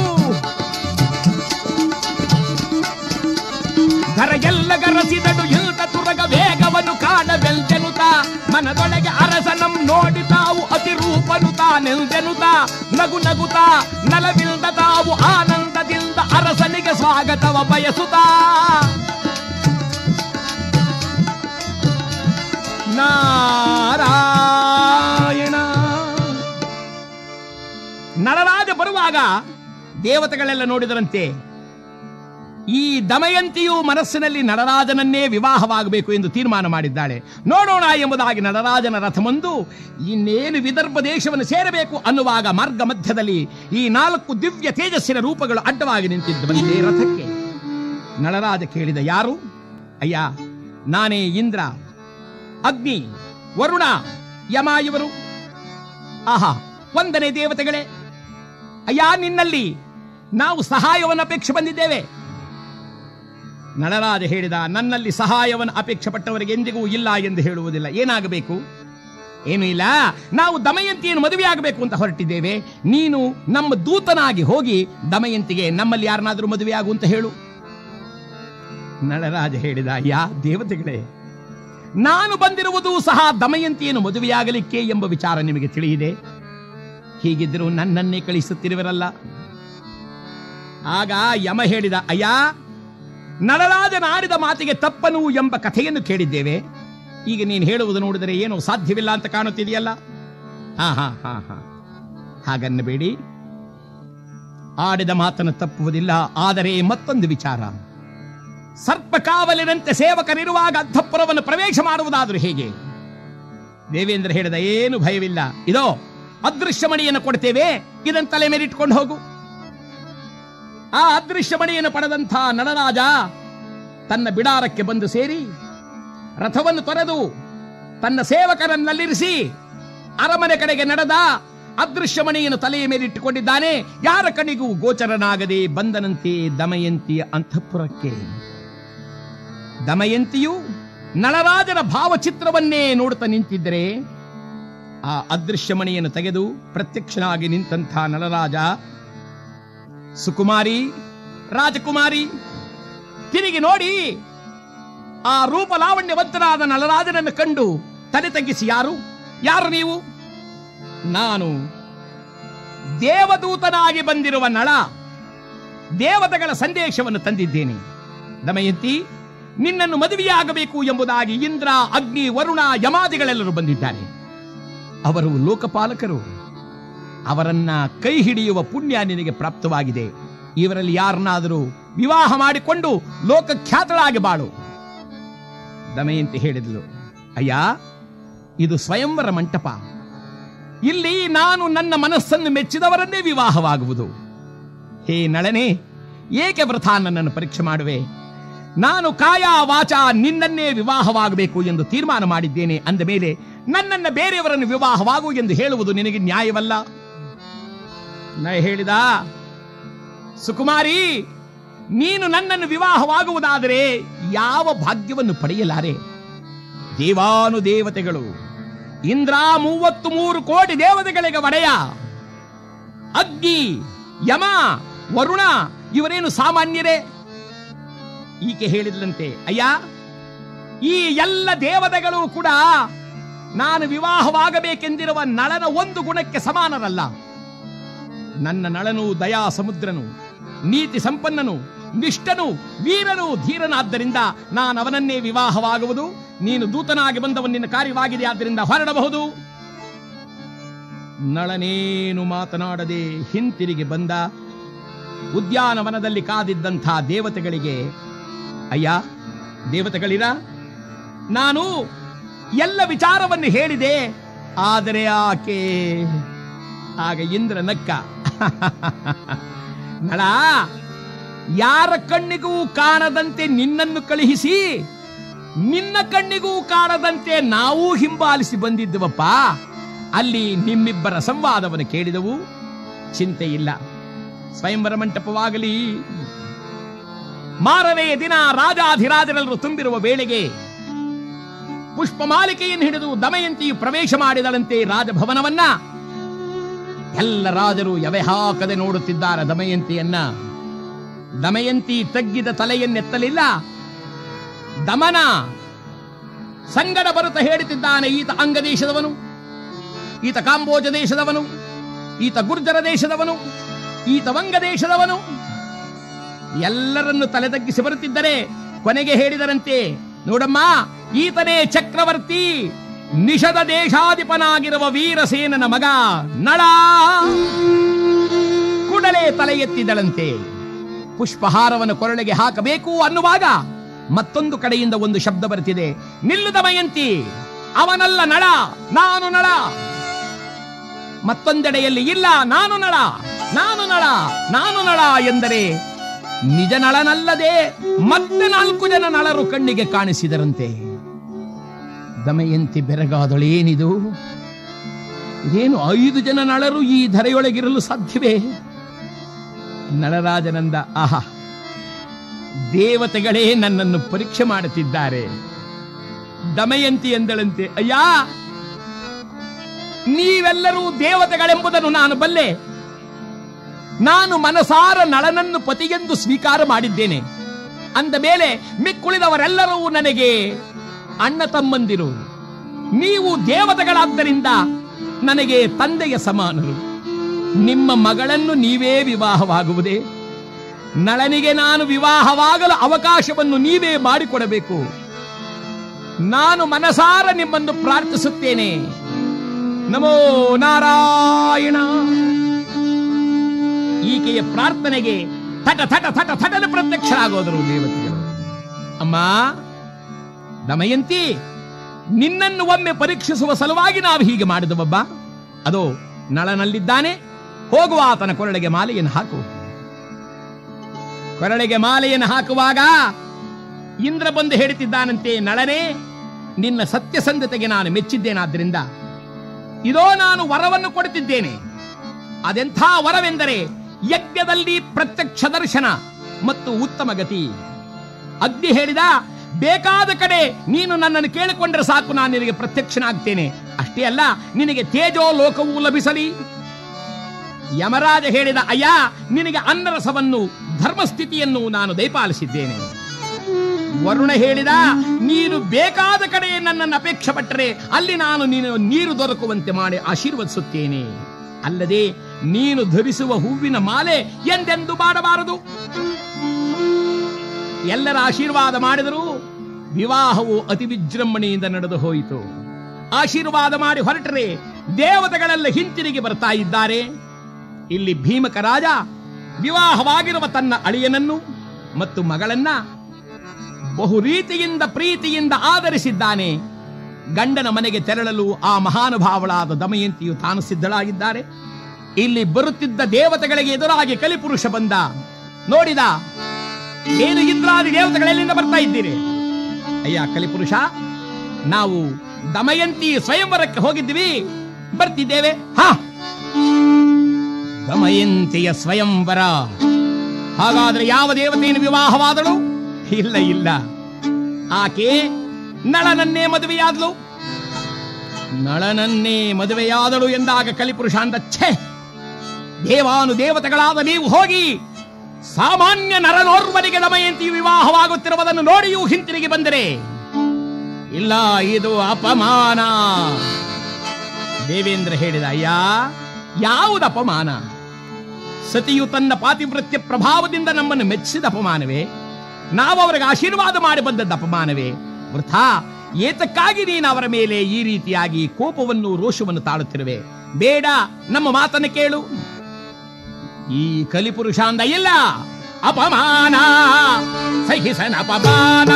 ಧರ ಎಲ್ಲ ಗರಸಿದನು ಇಲ್ದ ತುರಗ ವೇಗವನ್ನು ಕಾಣವೆಲ್ದೆನುತ ಮನದೊಳಗೆ ಅರಸನಂ ನೋಡಿ ತಾವು ಅತಿ ರೂಪನು ತಾನೆಲ್ದೆನುತ ನಗು ನಗುತ ನಲವಿಲ್ದ ತಾವು ಆನಂದದಿಂದ ಅರಸನಿಗೆ ಸ್ವಾಗತವ ಬಯಸುತ್ತಾ ನಾರಾಯಣ ನಳರಾಜ ಬರುವಾಗ ದೇವತೆಗಳೆಲ್ಲ ನೋಡಿದರಂತೆ ಈ ದಮಯಂತಿಯು ಮನಸ್ಸಿನಲ್ಲಿ ನಳರಾಜನನ್ನೇ ವಿವಾಹವಾಗಬೇಕು ಎಂದು ತೀರ್ಮಾನ ಮಾಡಿದ್ದಾಳೆ ನೋಡೋಣ ಎಂಬುದಾಗಿ ನಳರಾಜನ ರಥಮೊಂದು ಇನ್ನೇನು ವಿದರ್ಭ ದೇಶವನ್ನು ಸೇರಬೇಕು ಅನ್ನುವಾಗ ಮಾರ್ಗ ಮಧ್ಯದಲ್ಲಿ ಈ ನಾಲ್ಕು ದಿವ್ಯ ತೇಜಸ್ಸಿನ ರೂಪಗಳು ಅಡ್ಡವಾಗಿ ನಿಂತಿದ್ದವಂತೆ ರಥಕ್ಕೆ ನಳರಾಜ ಕೇಳಿದ ಯಾರು ಅಯ್ಯ ನಾನೇ ಇಂದ್ರ ಅಗ್ನಿ ವರುಣ ಯಮ ಇವರು ಆಹಾ ಒಂದನೇ ದೇವತೆಗಳೇ ಅಯ್ಯ ನಿನ್ನಲ್ಲಿ ನಾವು ಸಹಾಯವನ್ನು ಅಪೇಕ್ಷೆ ಬಂದಿದ್ದೇವೆ ನಳರಾಜ ಹೇಳಿದ ನನ್ನಲ್ಲಿ ಸಹಾಯವನ್ನು ಅಪೇಕ್ಷೆ ಪಟ್ಟವರಿಗೆ ಎಂದಿಗೂ ಇಲ್ಲ ಎಂದು ಹೇಳುವುದಿಲ್ಲ ಏನಾಗಬೇಕು ಏನೂ ಇಲ್ಲ ನಾವು ದಮಯಂತಿಯನ್ನು ಮದುವೆಯಾಗಬೇಕು ಅಂತ ಹೊರಟಿದ್ದೇವೆ ನೀನು ನಮ್ಮ ದೂತನಾಗಿ ಹೋಗಿ ದಮಯಂತಿಗೆ ನಮ್ಮಲ್ಲಿ ಯಾರನ್ನಾದರೂ ಮದುವೆಯಾಗು ಅಂತ ಹೇಳು ನಳರಾಜ ಹೇಳಿದ ಯಾ ದೇವತೆಗಳೇ ನಾನು ಬಂದಿರುವುದು ಸಹ ದಮಯಂತಿಯನ್ನು ಮದುವೆಯಾಗಲಿಕ್ಕೆ ಎಂಬ ವಿಚಾರ ನಿಮಗೆ ತಿಳಿಯಿದೆ ಹೀಗಿದ್ದರೂ ನನ್ನನ್ನೇ ಕಳಿಸುತ್ತಿರುವರಲ್ಲ ಆಗ ಯಮ ಹೇಳಿದ ಅಯ್ಯ ನಳರಾಜನ ಆಡಿದ ಮಾತಿಗೆ ತಪ್ಪನು ಎಂಬ ಕಥೆಯನ್ನು ಕೇಳಿದ್ದೇವೆ ಈಗ ನೀನು ಹೇಳುವುದು ನೋಡಿದರೆ ಏನೋ ಸಾಧ್ಯವಿಲ್ಲ ಅಂತ ಕಾಣುತ್ತಿದೆಯಲ್ಲ ಹಾ ಹಾ ಹಾ ಹಾ ಹಾಗನ್ನಬೇಡಿ ಆಡಿದ ಮಾತನ್ನು ತಪ್ಪುವುದಿಲ್ಲ ಆದರೆ ಮತ್ತೊಂದು ವಿಚಾರ ಸರ್ಪ ಕಾವಲಿನಂತೆ ಸೇವಕರಿರುವಾಗ ಅಧಪ್ಪುರವನ್ನು ಪ್ರವೇಶ ಮಾಡುವುದಾದರೂ ಹೇಗೆ ದೇವೇಂದ್ರ ಹೇಳಿದ ಏನು ಭಯವಿಲ್ಲ ಇದೋ ಅದೃಶ್ಯಮಣಿಯನ್ನು ಕೊಡ್ತೇವೆ ಇದನ್ನು ತಲೆ ಮೇಲಿಟ್ಕೊಂಡು ಹೋಗು ಆ ಅದೃಶ್ಯಮಣಿಯನ್ನು ಪಡೆದಂಥ ನಳರಾಜ ತನ್ನ ಬಿಡಾರಕ್ಕೆ ಬಂದು ಸೇರಿ ರಥವನ್ನು ತೊರೆದು ತನ್ನ ಸೇವಕರನ್ನಲ್ಲಿರಿಸಿ ಅರಮನೆ ಕಡೆಗೆ ನಡೆದ ಅದೃಶ್ಯಮಣಿಯನ್ನು ತಲೆಯ ಮೇಲಿಟ್ಟುಕೊಂಡಿದ್ದಾನೆ ಯಾರ ಕಣಿಗೂ ಗೋಚರನಾಗದೆ ಬಂದನಂತೆ ದಮಯಂತಿಯ ಅಂತಃಪುರಕ್ಕೆ ದಮಯಂತಿಯು ನಳರಾಜನ ಭಾವಚಿತ್ರವನ್ನೇ ನೋಡುತ್ತಾ ನಿಂತಿದ್ದರೆ ಆ ಅದೃಶ್ಯಮಣಿಯನ್ನು ತೆಗೆದು ಪ್ರತ್ಯಕ್ಷನಾಗಿ ನಿಂತಹ ನಳರಾಜ ಸುಕುಮಾರಿ ರಾಜಕುಮಾರಿ ತಿರುಗಿ ನೋಡಿ ಆ ರೂಪ ಲಾವಣ್ಯವಂತನಾದ ನಳರಾಜನನ್ನು ಕಂಡು ತಲೆ ತಗ್ಗಿಸಿ ಯಾರು ಯಾರು ನೀವು ನಾನು ದೇವದೂತನಾಗಿ ಬಂದಿರುವ ನಳ ದೇವತೆಗಳ ಸಂದೇಶವನ್ನು ತಂದಿದ್ದೇನೆ ದಮಯಂತಿ ನಿನ್ನನ್ನು ಮದುವೆಯಾಗಬೇಕು ಎಂಬುದಾಗಿ ಇಂದ್ರ ಅಗ್ನಿ ವರುಣ ಯಮಾದಿಗಳೆಲ್ಲರೂ ಬಂದಿದ್ದಾರೆ ಅವರು ಲೋಕಪಾಲಕರು ಅವರನ್ನ ಕೈ ಹಿಡಿಯುವ ಪುಣ್ಯ ನಿನಗೆ ಪ್ರಾಪ್ತವಾಗಿದೆ ಇವರಲ್ಲಿ ಯಾರನ್ನಾದರೂ ವಿವಾಹ ಮಾಡಿಕೊಂಡು ಲೋಕಖ್ಯಾತಳಾಗಿ ಬಾಳು ದಮಯಂತಿ ಹೇಳಿದಳು ಅಯ್ಯ ಇದು ಸ್ವಯಂವರ ಮಂಟಪ ಇಲ್ಲಿ ನಾನು ನನ್ನ ಮನಸ್ಸನ್ನು ಮೆಚ್ಚಿದವರನ್ನೇ ವಿವಾಹವಾಗುವುದು ಹೇ ನಳನೆ ಏಕೆ ವೃಥಾ ನನ್ನನ್ನು ಪರೀಕ್ಷೆ ಮಾಡುವೆ ನಾನು ಕಾಯ ವಾಚ ನಿನ್ನನ್ನೇ ವಿವಾಹವಾಗಬೇಕು ಎಂದು ತೀರ್ಮಾನ ಮಾಡಿದ್ದೇನೆ ಅಂದ ಮೇಲೆ ನನ್ನನ್ನ ಬೇರೆಯವರನ್ನು ವಿವಾಹವಾಗು ಎಂದು ಹೇಳುವುದು ನಿನಗೆ ನ್ಯಾಯವಲ್ಲ ನ ಹೇಳಿದ ಸುಕುಮಾರಿ ನೀನು ನನ್ನನ್ನು ವಿವಾಹವಾಗುವುದಾದರೆ ಯಾವ ಭಾಗ್ಯವನ್ನು ಪಡೆಯಲಾರೆ ದೇವಾನು ದೇವತೆಗಳು ಇಂದ್ರ ಮೂವತ್ತು ಮೂರು ಕೋಟಿ ದೇವತೆಗಳಿಗೆ ಒಡೆಯ ಅಗ್ನಿ ಯಮ ವರುಣ ಇವರೇನು ಸಾಮಾನ್ಯರೇ ಈಕೆ ಹೇಳಿದ್ಲಂತೆ ಅಯ್ಯ ಈ ಎಲ್ಲ ದೇವತೆಗಳು ಕೂಡ ನಾನು ವಿವಾಹವಾಗಬೇಕೆಂದಿರುವ ನಳನ ಒಂದು ಗುಣಕ್ಕೆ ಸಮಾನರಲ್ಲ ನನ್ನ ನಳನು ದಯಾ ಸಮುದ್ರನು ನೀತಿ ಸಂಪನ್ನನು ನಿಷ್ಠನು ವೀರನು ಧೀರನಾದ್ದರಿಂದ ನಾನು ಅವನನ್ನೇ ವಿವಾಹವಾಗುವುದು ನೀನು ದೂತನಾಗಿ ಬಂದವನು ನಿನ್ನ ಕಾರ್ಯವಾಗಿದೆ ಆದ್ದರಿಂದ ಹೊರಡಬಹುದು ನಳನೇನು ಮಾತನಾಡದೆ ಹಿಂತಿರುಗಿ ಬಂದ ಉದ್ಯಾನವನದಲ್ಲಿ ಕಾದಿದ್ದಂಥ ದೇವತೆಗಳಿಗೆ ಅಯ್ಯ ದೇವತೆಗಳಿರ ನಾನು ಎಲ್ಲ ವಿಚಾರವನ್ನು ಹೇಳಿದೆ ಆದರೆ ಆಕೆ ಆಗ ಇಂದ್ರ ನಕ್ಕ ನಳ ಯಾರ ಕಣ್ಣಿಗೂ ಕಾಣದಂತೆ ನಿನ್ನನ್ನು ಕಳುಹಿಸಿ ನಿನ್ನ ಕಣ್ಣಿಗೂ ಕಾಣದಂತೆ ನಾವು ಹಿಂಬಾಲಿಸಿ ಬಂದಿದ್ದವಪ್ಪ ಅಲ್ಲಿ ನಿಮ್ಮಿಬ್ಬರ ಸಂವಾದವನ್ನು ಕೇಳಿದವು ಚಿಂತೆ ಇಲ್ಲ ಸ್ವಯಂವರ ಮಂಟಪವಾಗಲಿ ಮಾರನೆಯ ದಿನ ರಾಜಾಧಿರಾಜರೆಲ್ಲರೂ ತುಂಬಿರುವ ವೇಳೆಗೆ ಪುಷ್ಪಮಾಲಿಕೆಯನ್ನು ಹಿಡಿದು ದಮಯಂತಿಯು ಪ್ರವೇಶ ಮಾಡಿದಳಂತೆ ರಾಜಭವನವನ್ನ ಎಲ್ಲ ರಾಜರು ಎವೆ ಹಾಕದೆ ನೋಡುತ್ತಿದ್ದಾರೆ ದಮಯಂತಿಯನ್ನ ದಮಯಂತಿ ತಗ್ಗಿದ ತಲೆಯನ್ನೆತ್ತಲಿಲ್ಲ ದಮನ ಸಂಗಡ ಬರುತ್ತ ಹೇಳುತ್ತಿದ್ದಾನೆ ಈತ ಅಂಗ ದೇಶದವನು ಈತ ಕಾಂಬೋಜ ದೇಶದವನು ಈತ ಗುರ್ಜರ ದೇಶದವನು ಈತ ವಂಗ ದೇಶದವನು ಎಲ್ಲರನ್ನು ತಲೆ ತಗ್ಗಿಸಿ ಬರುತ್ತಿದ್ದರೆ ಕೊನೆಗೆ ಹೇಳಿದರಂತೆ ನೋಡಮ್ಮ ಈತನೇ ಚಕ್ರವರ್ತಿ ನಿಷದ ದೇಶಾಧಿಪನಾಗಿರುವ ವೀರಸೇನನ ಮಗ ನಳ ಕೂಡಲೇ ತಲೆ ಎತ್ತಿದಳಂತೆ ಪುಷ್ಪಹಾರವನ್ನು ಕೊರಳಿಗೆ ಹಾಕಬೇಕು ಅನ್ನುವಾಗ ಮತ್ತೊಂದು ಕಡೆಯಿಂದ ಒಂದು ಶಬ್ದ ಬರುತ್ತಿದೆ ನಿಲ್ಲು ದಮಯಂತಿ ಅವನಲ್ಲ ನಳ ನಾನು ನಳ ಮತ್ತೊಂದೆಡೆಯಲ್ಲಿ ಇಲ್ಲ ನಾನು ನಳ ನಾನು ನಳ ನಾನು ನಳ ಎಂದರೆ ನಿಜ ನಳನಲ್ಲದೆ ಮತ್ತೆ ನಾಲ್ಕು ಜನ ನಳರು ಕಣ್ಣಿಗೆ ಕಾಣಿಸಿದರಂತೆ ದಮಯಂತಿ ಬೆರಗಾದಳೇನಿದು ಇದೇನು ಐದು ಜನ ನಳರು ಈ ಧರೆಯೊಳಗಿರಲು ಸಾಧ್ಯವೇ ನಳರಾಜನಂದ ಆಹಾ ದೇವತೆಗಳೇ ನನ್ನನ್ನು ಪರೀಕ್ಷೆ ಮಾಡುತ್ತಿದ್ದಾರೆ ದಮಯಂತಿ ಎಂದಳಂತೆ ಅಯ್ಯ ನೀವೆಲ್ಲರೂ ದೇವತೆಗಳೆಂಬುದನ್ನು ನಾನು ಬಲ್ಲೆ ನಾನು ಮನಸಾರ ನಳನನ್ನು ಪತಿಗೆಂದು ಸ್ವೀಕಾರ ಮಾಡಿದ್ದೇನೆ ಅಂದ ಮೇಲೆ ಮಿಕ್ಕುಳಿದವರೆಲ್ಲರೂ ನನಗೆ ಅಣ್ಣ ತಮ್ಮಂದಿರು ನೀವು ದೇವತೆಗಳಾದ್ದರಿಂದ ನನಗೆ ತಂದೆಯ ಸಮಾನರು ನಿಮ್ಮ ಮಗಳನ್ನು ನೀವೇ ವಿವಾಹವಾಗುವುದೇ ನಳನಿಗೆ ನಾನು ವಿವಾಹವಾಗಲು ಅವಕಾಶವನ್ನು ನೀವೇ ಮಾಡಿಕೊಡಬೇಕು ನಾನು ಮನಸಾರ ನಿಮ್ಮನ್ನು ಪ್ರಾರ್ಥಿಸುತ್ತೇನೆ ನಮೋ ನಾರಾಯಣ ಈಕೆಯ ಪ್ರಾರ್ಥನೆಗೆ ಥಟ ಥಟ ಥಟ ಥಟನ ಪ್ರತ್ಯಕ್ಷರಾಗೋದರು ದೇವತೆಗಳು ಅಮ್ಮ ದಮಯಂತಿ ನಿನ್ನನ್ನು ಒಮ್ಮೆ ಪರೀಕ್ಷಿಸುವ ಸಲುವಾಗಿ ನಾವು ಹೀಗೆ ಮಾಡಿದವಬ್ಬ ಅದು ನಳನಲ್ಲಿದ್ದಾನೆ ಹೋಗುವ ಆತನ ಕೊರಳಿಗೆ ಮಾಲೆಯನ್ನು ಹಾಕು ಕೊರಳಿಗೆ ಮಾಲೆಯನ್ನು ಹಾಕುವಾಗ ಇಂದ್ರ ಬಂದು ಹೇಳುತ್ತಿದ್ದಾನಂತೆ ನಳನೇ ನಿನ್ನ ಸತ್ಯಸಂಧತೆಗೆ ನಾನು ಮೆಚ್ಚಿದ್ದೇನಾದ್ರಿಂದ ಇದೋ ನಾನು ವರವನ್ನು ಕೊಡುತ್ತಿದ್ದೇನೆ ಅದೆಂಥ ವರವೆಂದರೆ ಯಜ್ಞದಲ್ಲಿ ಪ್ರತ್ಯಕ್ಷ ದರ್ಶನ ಮತ್ತು ಉತ್ತಮ ಗತಿ ಅಗ್ನಿ ಹೇಳಿದ ಬೇಕಾದ ಕಡೆ ನೀನು ನನ್ನನ್ನು ಕೇಳಿಕೊಂಡ್ರೆ ಸಾಕು ನಾನು ನಿನಗೆ ಪ್ರತ್ಯಕ್ಷನಾಗ್ತೇನೆ ಅಷ್ಟೇ ಅಲ್ಲ ನಿನಗೆ ತೇಜೋ ಲೋಕವೂ ಲಭಿಸಲಿ ಯಮರಾಜ ಹೇಳಿದ ಅಯ್ಯ ನಿನಗೆ ಅನ್ನರಸವನ್ನು ಧರ್ಮಸ್ಥಿತಿಯನ್ನು ನಾನು ದಯಪಾಲಿಸಿದ್ದೇನೆ ವರುಣ ಹೇಳಿದ ನೀನು ಬೇಕಾದ ಕಡೆ ನನ್ನನ್ನು ಅಪೇಕ್ಷೆ ಪಟ್ಟರೆ ಅಲ್ಲಿ ನಾನು ನೀನು ನೀರು ದೊರಕುವಂತೆ ಮಾಡಿ ಆಶೀರ್ವದಿಸುತ್ತೇನೆ ಅಲ್ಲದೆ ನೀನು ಧರಿಸುವ ಹೂವಿನ ಮಾಲೆ ಎಂದೆಂದು ಮಾಡಬಾರದು ಎಲ್ಲರ ಆಶೀರ್ವಾದ ಮಾಡಿದರು ವಿವಾಹವು ಅತಿ ವಿಜೃಂಭಣೆಯಿಂದ ನಡೆದು ಹೋಯಿತು ಆಶೀರ್ವಾದ ಮಾಡಿ ಹೊರಟರೆ ದೇವತೆಗಳೆಲ್ಲ ಹಿಂತಿರುಗಿ ಬರ್ತಾ ಇದ್ದಾರೆ ಇಲ್ಲಿ ಭೀಮಕ ರಾಜ ವಿವಾಹವಾಗಿರುವ ತನ್ನ ಅಳಿಯನನ್ನು ಮತ್ತು ಮಗಳನ್ನ ಬಹು ರೀತಿಯಿಂದ ಪ್ರೀತಿಯಿಂದ ಆದರಿಸಿದ್ದಾನೆ ಗಂಡನ ಮನೆಗೆ ತೆರಳಲು ಆ ಮಹಾನುಭಾವಳಾದ ದಮಯಂತಿಯು ತಾನು ಸಿದ್ಧಳಾಗಿದ್ದಾರೆ ಇಲ್ಲಿ ಬರುತ್ತಿದ್ದ ದೇವತೆಗಳಿಗೆ ಎದುರಾಗಿ ಕಲಿಪುರುಷ ಬಂದ ನೋಡಿದ ಏನು ಇಂದ್ರಾದಿ ದೇವತೆಗಳೆಲ್ಲಿಂದ ಬರ್ತಾ ಇದ್ದೀರಿ ಅಯ್ಯ ಕಲಿಪುರುಷ ನಾವು ದಮಯಂತಿ ಸ್ವಯಂವರಕ್ಕೆ ಹೋಗಿದ್ವಿ ಬರ್ತಿದ್ದೇವೆ ಹಾ ದಮಯಂತಿಯ ಸ್ವಯಂವರ ಹಾಗಾದ್ರೆ ಯಾವ ದೇವತೆಯನ್ನು ವಿವಾಹವಾದಳು ಇಲ್ಲ ಇಲ್ಲ ಆಕೆ ನಳನನ್ನೇ ಮದುವೆಯಾದಳು ನಳನನ್ನೇ ಮದುವೆಯಾದಳು ಎಂದಾಗ ಕಲಿಪುರುಷ ಅಂದ ಛೇ ದೇವಾನು ದೇವತೆಗಳಾದ ನೀವು ಹೋಗಿ ಸಾಮಾನ್ಯ ನರನೋರ್ವನಿಗೆ ದಮಯಂತಿ ವಿವಾಹವಾಗುತ್ತಿರುವುದನ್ನು ನೋಡಿಯೂ ಹಿಂತಿರುಗಿ ಬಂದರೆ ಇಲ್ಲ ಇದು ಅಪಮಾನ ದೇವೇಂದ್ರ ಹೇಳಿದ ಅಯ್ಯ ಯಾವುದು ಅಪಮಾನ ಸತಿಯು ತನ್ನ ಪಾತಿವೃತ್ಯ ಪ್ರಭಾವದಿಂದ ನಮ್ಮನ್ನು ಮೆಚ್ಚಿದ ಅಪಮಾನವೇ ನಾವು ಅವರಿಗೆ ಆಶೀರ್ವಾದ ಮಾಡಿ ಬಂದದ್ದು ಅಪಮಾನವೇ ವೃಥಾ ಏತಕ್ಕಾಗಿ ನೀನು ಅವರ ಮೇಲೆ ಈ ರೀತಿಯಾಗಿ ಕೋಪವನ್ನು ರೋಷವನ್ನು ತಾಳುತ್ತಿರುವೆ ಬೇಡ ನಮ್ಮ ಮಾತನ್ನು ಕೇಳು ಈ ಕಲಿಪುರುಷ ಅಂದ ಇಲ್ಲ ಅಪಮಾನ ಸಹಿಸನ ಅಪಮಾನ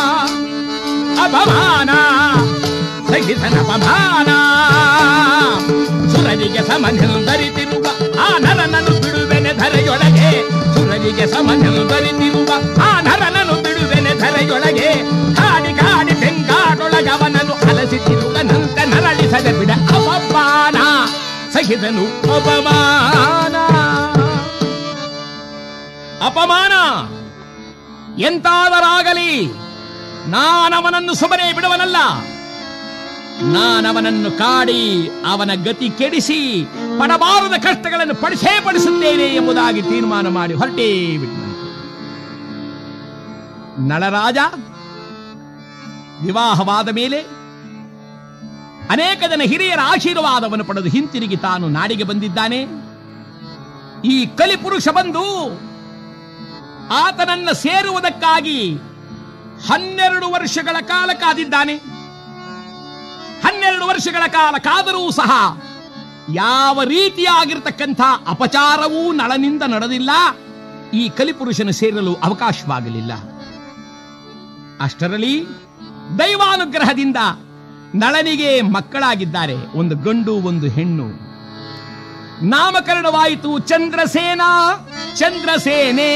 ಅಪಮಾನ ಸಹಿಸನ ಅಪಮಾನ ಸುರರಿಗೆ ಸಮನೆಂದರಿತಿರುವ ಆ ನರನನ್ನು ಬಿಡುವೆನೆ ಧರೆಯೊಳಗೆ ಸುರರಿಗೆ ಸಮನೆಂದರಿತಿರುವ ಆ ನರನನ್ನು ಬಿಡುವೆನೆ ಧರೆಯೊಳಗೆ ಕಾಡಿ ಕಾಡಿ ಬೆಂಗಾಡೊಳಗವನನ್ನು ಅಲಸಿತಿರುವನಂತೆ ನರಳಿಸದೆ ಬಿಡ ಅಪಮಾನ ಸಹಿಸನು ಅಪಮಾನ ಅಪಮಾನ ಎಂತಾದರಾಗಲಿ ನಾನವನನ್ನು ಸುಮ್ಮನೆ ಬಿಡುವನಲ್ಲ ನಾನವನನ್ನು ಕಾಡಿ ಅವನ ಗತಿ ಕೆಡಿಸಿ ಪಡಬಾರದ ಕಷ್ಟಗಳನ್ನು ಪಡಿಸೇ ಪಡಿಸುತ್ತೇನೆ ಎಂಬುದಾಗಿ ತೀರ್ಮಾನ ಮಾಡಿ ಹೊರಟೇ ಬಿಟ್ಟನು ನಳರಾಜ ವಿವಾಹವಾದ ಮೇಲೆ ಅನೇಕ ಜನ ಹಿರಿಯರ ಆಶೀರ್ವಾದವನ್ನು ಪಡೆದು ಹಿಂತಿರುಗಿ ತಾನು ನಾಡಿಗೆ ಬಂದಿದ್ದಾನೆ ಈ ಕಲಿಪುರುಷ ಬಂದು ಆತನನ್ನ ಸೇರುವುದಕ್ಕಾಗಿ ಹನ್ನೆರಡು ವರ್ಷಗಳ ಕಾಲ ಕಾದಿದ್ದಾನೆ ಹನ್ನೆರಡು ವರ್ಷಗಳ ಕಾಲ ಕಾದರೂ ಸಹ ಯಾವ ರೀತಿಯಾಗಿರ್ತಕ್ಕಂಥ ಅಪಚಾರವೂ ನಳನಿಂದ ನಡೆದಿಲ್ಲ ಈ ಕಲಿಪುರುಷನ ಸೇರಲು ಅವಕಾಶವಾಗಲಿಲ್ಲ ಅಷ್ಟರಲ್ಲಿ ದೈವಾನುಗ್ರಹದಿಂದ ನಳನಿಗೆ ಮಕ್ಕಳಾಗಿದ್ದಾರೆ ಒಂದು ಗಂಡು ಒಂದು ಹೆಣ್ಣು ನಾಮಕರಣವಾಯಿತು ಚಂದ್ರಸೇನ ಚಂದ್ರಸೇನೆ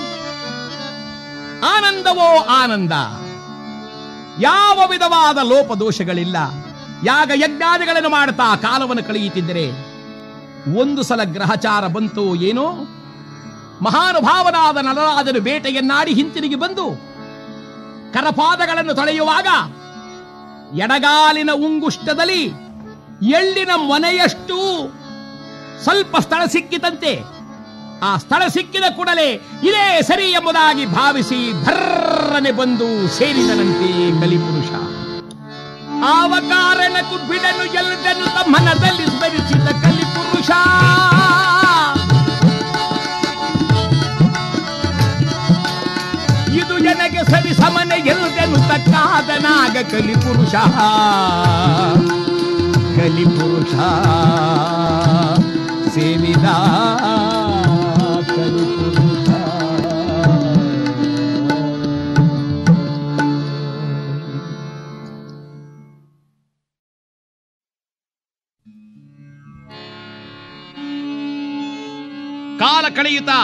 ಆನಂದವೋ ಆನಂದ ಯಾವ ವಿಧವಾದ ಲೋಪದೋಷಗಳಿಲ್ಲ ಯಾಗ ಯಜ್ಞಾದಿಗಳನ್ನು ಮಾಡುತ್ತಾ ಕಾಲವನ್ನು ಕಳೆಯುತ್ತಿದ್ದರೆ ಒಂದು ಸಲ ಗ್ರಹಚಾರ ಬಂತು ಏನೋ ಮಹಾನುಭಾವನಾದ ನಳರಾಜನು ಬೇಟೆಯನ್ನಾಡಿ ಹಿಂತಿರುಗಿ ಬಂದು ಕರಪಾದಗಳನ್ನು ತೊಳೆಯುವಾಗ ಎಡಗಾಲಿನ ಉಂಗುಷ್ಟದಲ್ಲಿ ಎಳ್ಳಿನ ಮೊನೆಯಷ್ಟು ಸ್ವಲ್ಪ ಸ್ಥಳ ಸಿಕ್ಕಿತಂತೆ ಆ ಸ್ಥಳ ಸಿಕ್ಕಿದ ಕೂಡಲೇ ಇದೇ ಸರಿ ಎಂಬುದಾಗಿ ಭಾವಿಸಿ ಭರ್ರನೆ ಬಂದು ಸೇರಿದನಂತೆ ಕಲಿಪುರುಷ ಆವ ಕಾರಣಕ್ಕೂ ಬಿಡನು ಎಲ್ಲದನ್ನು ತಮ್ಮ ಮನದಲ್ಲಿ ಸ್ಮರಿಸಿದ ಕಲಿಪುರುಷ ಇದು ನನಗೆ ಸರಿ ಸಮನೆ ಎಲ್ಲದನ್ನು ತಕ್ಕಾದನಾಗ ಕಲಿಪುರುಷ ಕಲಿಪುರುಷ ಸೇವಿದ ಕಲಿಪುರುಷ ಕಾಲ ಕಳೆಯುತ್ತಾ